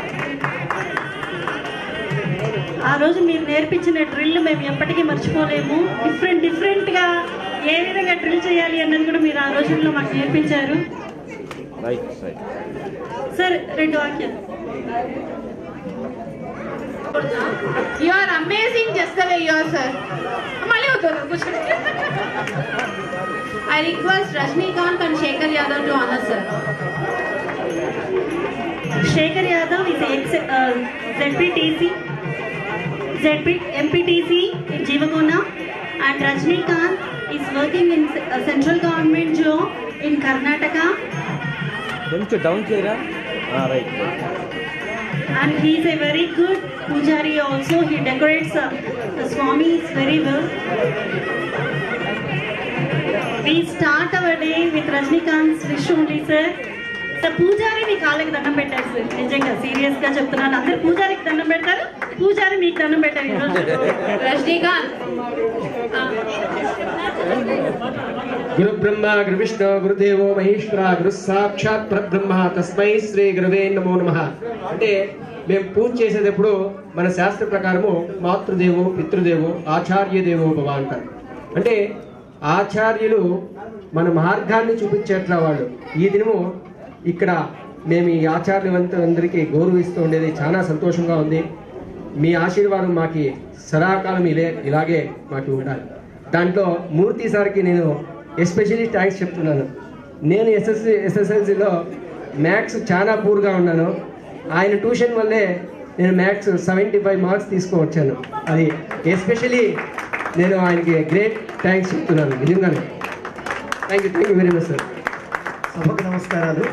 ఆ రోజు మీరు నేర్పించిన డ్రిల్ మేము ఎప్పటికీ మర్చిపోలేము డిఫరెంట్ డిఫరెంట్గా ఏ విధంగా డ్రిల్ చేయాలి అన్నది కూడా మీరు ఆ రోజుల్లో మాకు నేర్పించారు రైట్ రైట్ సార్ రెండు వాక్యాలు You are amazing just the way you are, sir. మళ్ళీ వద్దు కూర్చోండి I request Rajnikant and Shekhar Yadav to honor, sir. Shekhar Yadav is ex uh, ZPTC, ZP, MPTC in Jivagona, and Rajnikant is working in a central government job in Karnataka, కొంచెం down చేయరా right and he is a very good pujari also. He decorates uh, the Swamis very well. We start our day with Rajnikant's wish only, sir. Sir పూజారి మీ కాళ్ళకి దండం పెట్టారు sir నిజంగా serious గా చెప్తున్నాను అందరు పూజారికి దండం పెడతారు పూజారి మీకు దండం పెట్టారు ఈరోజు Rajnikant. గురు బ్రహ్మ గురు విష్ణు గురుదేవో మహేశ్వర గురు సాక్షాత్ పరబ్రహ్మ తస్మై శ్రీ గురువే నమో నమ అంటే మేము పూజ చేసేటప్పుడు మన శాస్త్ర ప్రకారము మాతృదేవో పితృదేవో ఆచార్య దేవో భవ అంటారు అంటే ఆచార్యులు మన మార్గాన్ని చూపించేట్లా వాళ్ళు ఈ దినము ఇక్కడ మేము ఈ ఆచార్యులందరికీ గౌరవిస్తూ ఉండేది చాలా సంతోషంగా ఉంది మీ ఆశీర్వాదం మాకి సదాకాలం ఇలే ఇలాగే మాకు ఉండాలి దాంట్లో మూర్తి సార్కి నేను ఎస్పెషలీ థ్యాంక్స్ చెప్తున్నాను నేను ఎస్ఎస్సి ఎస్ఎస్ఎల్సిలో మ్యాథ్స్ చాలా పూర్గా ఉన్నాను ఆయన ట్యూషన్ వల్లే నేను మ్యాథ్స్ సెవెంటీ ఫైవ్ మార్క్స్ తీసుకువచ్చాను అది ఎస్పెషలీ నేను ఆయనకి గ్రేట్ థ్యాంక్స్ చెప్తున్నాను నిజంగానే thank you thank you very much sir సభకు నమస్కారాలు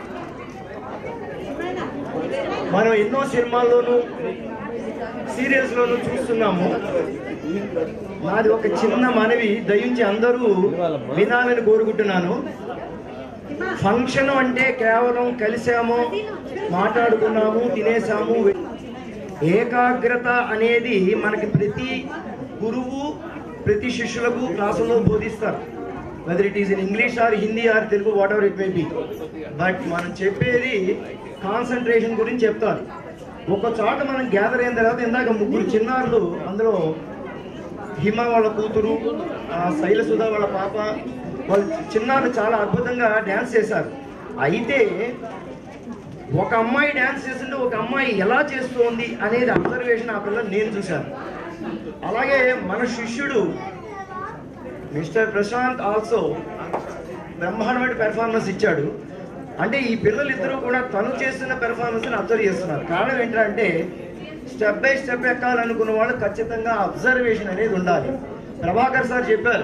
మనం ఎన్నో సినిమాల్లోనూ సీరియల్స్లోనూ చూస్తున్నాము నాది ఒక చిన్న మనవి దయించి అందరూ వినాలని కోరుకుంటున్నాను ఫంక్షన్ అంటే కేవలం కలిసాము మాట్లాడుకున్నాము తినేసాము ఏకాగ్రత అనేది మనకి ప్రతి గురువు ప్రతి శిష్యులకు క్లాసులో బోధిస్తారు whether it is in English or Hindi or Telugu whatever it may be but మనం చెప్పేది కాన్సన్ట్రేషన్ గురించి చెప్తారు ఒక చోట మనం గ్యాదర్ అయిన తర్వాత ఇందాక ముగ్గురు చిన్నారులు అందులో హిమ వాళ్ళ కూతురు ఆ, శైలసుధ వాళ్ళ పాప వాళ్ళ చిన్నారులు చాలా అద్భుతంగా డ్యాన్స్ చేశారు అయితే ఒక అమ్మాయి డ్యాన్స్ చేస్తుంటే ఒక అమ్మాయి ఎలా చేస్తోంది అనేది అబ్జర్వేషన్ ఆ పిల్లలు నేను చూశాను అలాగే మన శిష్యుడు మిస్టర్ ప్రశాంత్ ఆల్సో బ్రహ్మాండమైన పెర్ఫార్మెన్స్ ఇచ్చాడు అంటే ఈ పిల్లలు ఇద్దరు కూడా తను చేస్తున్న పెర్ఫార్మెన్స్ అబ్జర్వ్ చేస్తున్నారు కారణం ఏంటంటే స్టెప్ బై స్టెప్ ఎక్కాలనుకున్న వాళ్ళు ఖచ్చితంగా అబ్జర్వేషన్ అనేది ఉండాలి ప్రభాకర్ సార్ చెప్పారు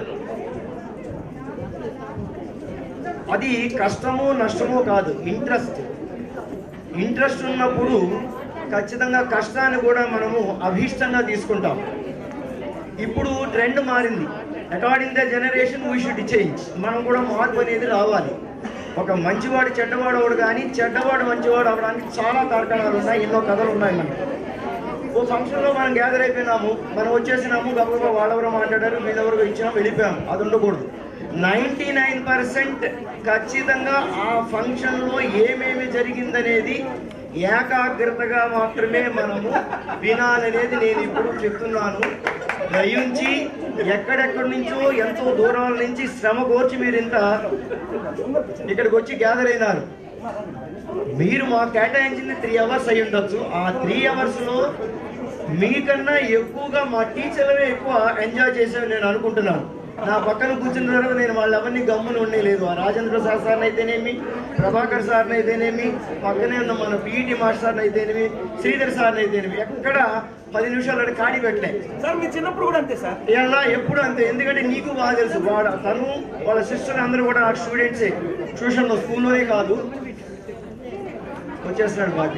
అది కష్టమో నష్టమో కాదు ఇంట్రెస్ట్ ఇంట్రెస్ట్ ఉన్నప్పుడు ఖచ్చితంగా కష్టాన్ని కూడా మనము అభీష్టంగా తీసుకుంటాం ఇప్పుడు ట్రెండ్ మారింది according the generation we should change మనం కూడా మార్పు అనేది రావాలి ఒక మంచివాడు చెడ్డవాడు అవడు కానీ చెడ్డవాడు మంచివాడు అవడానికి చాలా తార్కాణాలు ఉన్నాయి ఎన్నో కథలు ఉన్నాయి మనకి ఓ ఫంక్షన్లో మనం గ్యాదర్ అయిపోయినాము మనం వచ్చేసినాము గబగబా వాళ్ళెవరో మాట్లాడారు వీళ్ళెవరో ఇచ్చినాము వెళ్ళిపోయాము అది ఉండకూడదు నైంటీ నైన్ పర్సెంట్ ఖచ్చితంగా ఆ ఫంక్షన్లో ఏమేమి జరిగిందనేది ఏకాగ్రతగా మాత్రమే మనము వినాలనేది నేను ఇప్పుడు చెప్తున్నాను దయించి ఎక్కడెక్కడి నుంచో ఎంతో దూరాల నుంచి శ్రమ కోర్చి మీరు ఇంత ఇక్కడికి వచ్చి గ్యాదర్ అయినారు మీరు మాకు కేటాయించింది త్రీ అవర్స్ అయి ఉండొచ్చు ఆ త్రీ అవర్స్లో మీకన్నా ఎక్కువగా మా టీచర్లనే ఎక్కువ ఎంజాయ్ చేసామని నేను అనుకుంటున్నాను నా పక్కన కూర్చున్న తర్వాత నేను వాళ్ళెవరిని గమ్మున ఉండలేదు ఆ రాజేంద్ర సార్ సార్ని అయితేనేమి ప్రభాకర్ సార్ని అయితేనేమి పక్కనే ఉన్న మన పీఈటీ మాస్టర్ సార్ని అయితేనేమి శ్రీధర్ సార్ని అయితేనేమి ఎక్కడ పది నిమిషాలు అక్కడ ఖాళీ పెట్టలే సార్ మీ చిన్నప్పుడు కూడా అంతే సార్ ఇలా ఎప్పుడు అంతే ఎందుకంటే నీకు బాగా తెలుసు వాడు తను వాళ్ళ సిస్టర్ అందరూ కూడా స్టూడెంట్సే ట్యూషన్లో స్కూల్లోనే కాదు వచ్చేస్తున్నాడు బాగా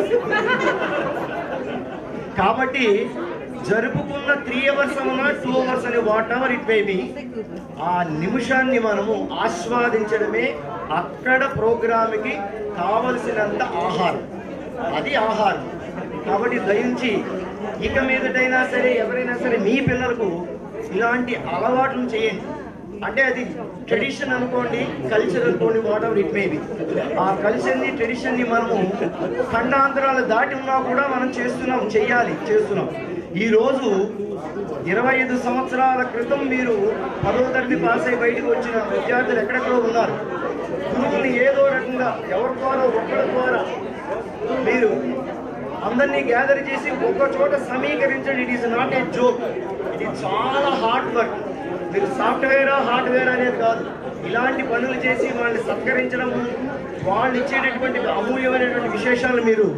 కాబట్టి జరుపుకున్న త్రీ అవర్స్ అవునా టూ అవర్స్ అని whatever it may be ఆ నిమిషాన్ని మనము ఆస్వాదించడమే అక్కడ ప్రోగ్రామ్కి కావలసినంత ఆహారం అది ఆహారం కాబట్టి దయించి ఇక మీదటైనా సరే ఎవరైనా సరే మీ పిల్లలకు ఇలాంటి అలవాట్లు చేయండి అంటే అది ట్రెడిషన్ అనుకోండి కల్చర్ అనుకోండి whatever it may be ఆ కల్చర్ని ట్రెడిషన్ని మనము ఖండాంతరాలు దాటి ఉన్నా కూడా మనం చేస్తున్నాం చెయ్యాలి చేస్తున్నాం ఈ రోజు ఇరవై ఐదు సంవత్సరాల క్రితం మీరు పదో తరగతి పాస్ అయి బయటకు వచ్చిన విద్యార్థులు ఎక్కడెక్కడో ఉన్నారు గురువుని ఏదో రకంగా ఎవరి ద్వారా ఒక్కడి ద్వారా మీరు అందరినీ గ్యాదర్ చేసి ఒక చోట సమీకరించండి it is not a joke ఇది చాలా హార్డ్ వర్క్ మీరు సాఫ్ట్వేర్ హార్డ్వేర్ అనేది కాదు ఇలాంటి పనులు చేసి వాళ్ళని సత్కరించడం వాళ్ళు ఇచ్చేటటువంటి అమూల్యమైనటువంటి విశేషాలు మీరు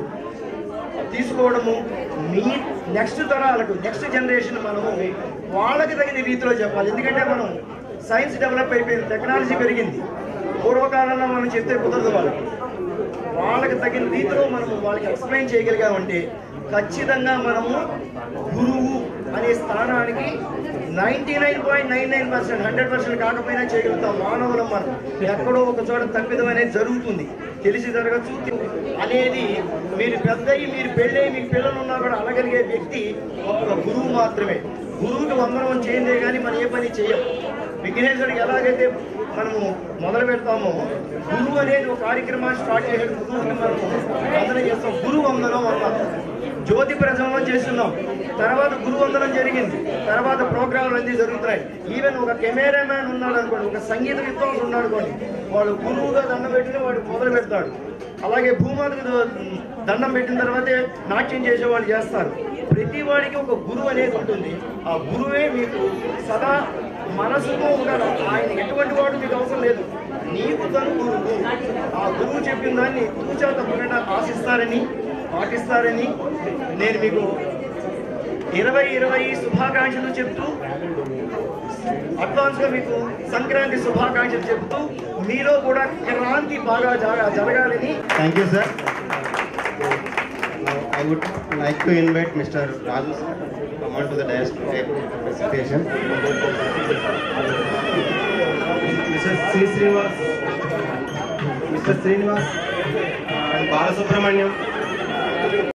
తీసుకోవడము మీ నెక్స్ట్ తరాలకు నెక్స్ట్ జనరేషన్ మనము వాళ్ళకి తగిన రీతిలో చెప్పాలి ఎందుకంటే మనం సైన్స్ డెవలప్ అయిపోయింది టెక్నాలజీ పెరిగింది పూర్వకాలంలో మనం చెప్తే కుదరదు వాళ్ళకి వాళ్ళకి తగిన రీతిలో మనము వాళ్ళకి ఎక్స్ప్లెయిన్ చేయగలిగామంటే ఖచ్చితంగా మనము గురువు అనే స్థానానికి ninety nine point nine nine percent hundred percent కాకపోయినా చేయగలుగుతాం మానవులం మనం ఎక్కడో ఒక చోట తప్పిదం అనేది జరుగుతుంది తెలిసి జరగచ్చు అనేది మీరు పెద్దయి మీరు పెళ్ళయి మీకు పిల్లలు ఉన్నా కూడా అనగలిగే వ్యక్తి ఒక గురువు మాత్రమే గురువుకి వందనం చేయందే కానీ మనం ఏ పని చేయం విఘ్నేశ్వరుడికి ఎలాగైతే మనము మొదలు పెడతామో గురువు అనేది ఒక కార్యక్రమాన్ని స్టార్ట్ చేసాడు గురువుకి మనము వందనం చేస్తాం గురువు వందనం అన్నాం జ్యోతి ప్రజలను చేస్తున్నాం తర్వాత గురువందనం జరిగింది తర్వాత ప్రోగ్రాంలు అన్నీ జరుగుతున్నాయి ఈవెన్ ఒక కెమెరామ్యాన్ ఉన్నాడు అనుకోండి ఒక సంగీత విద్వాంసుడు ఉన్నాడు అనుకోండి వాడు గురువుగా దండం పెట్టిన వాడు మొదలు పెడతాడు అలాగే భూమాతకు దండం పెట్టిన తర్వాతే నాట్యం చేసే వాళ్ళు చేస్తారు ప్రతి వాడికి ఒక గురువు అనేది ఉంటుంది ఆ గురువే మీకు సదా మనసులో ఉండాలి ఆయన ఎటువంటి వాడు మీకు అవసరం లేదు నీకు తను గురువు ఆ గురువు చెప్పిన దాన్ని తూచా తప్పకుండా ఆశిస్తారని పాటిస్తారని నేను మీకు ఇరవై ఇరవై శుభాకాంక్షలు చెప్తూ అడ్వాన్స్ గా మీకు సంక్రాంతి శుభాకాంక్షలు చెప్తూ మీలో కూడా క్రాంతి బాగా జరగా- జరగాలని Thank you, sir. Now, I would like to invite Mr. Raju sir to come on to the dais to take presentation. Mr. C. Srinivas, Mr. Srinivas, And Balasubramaniam,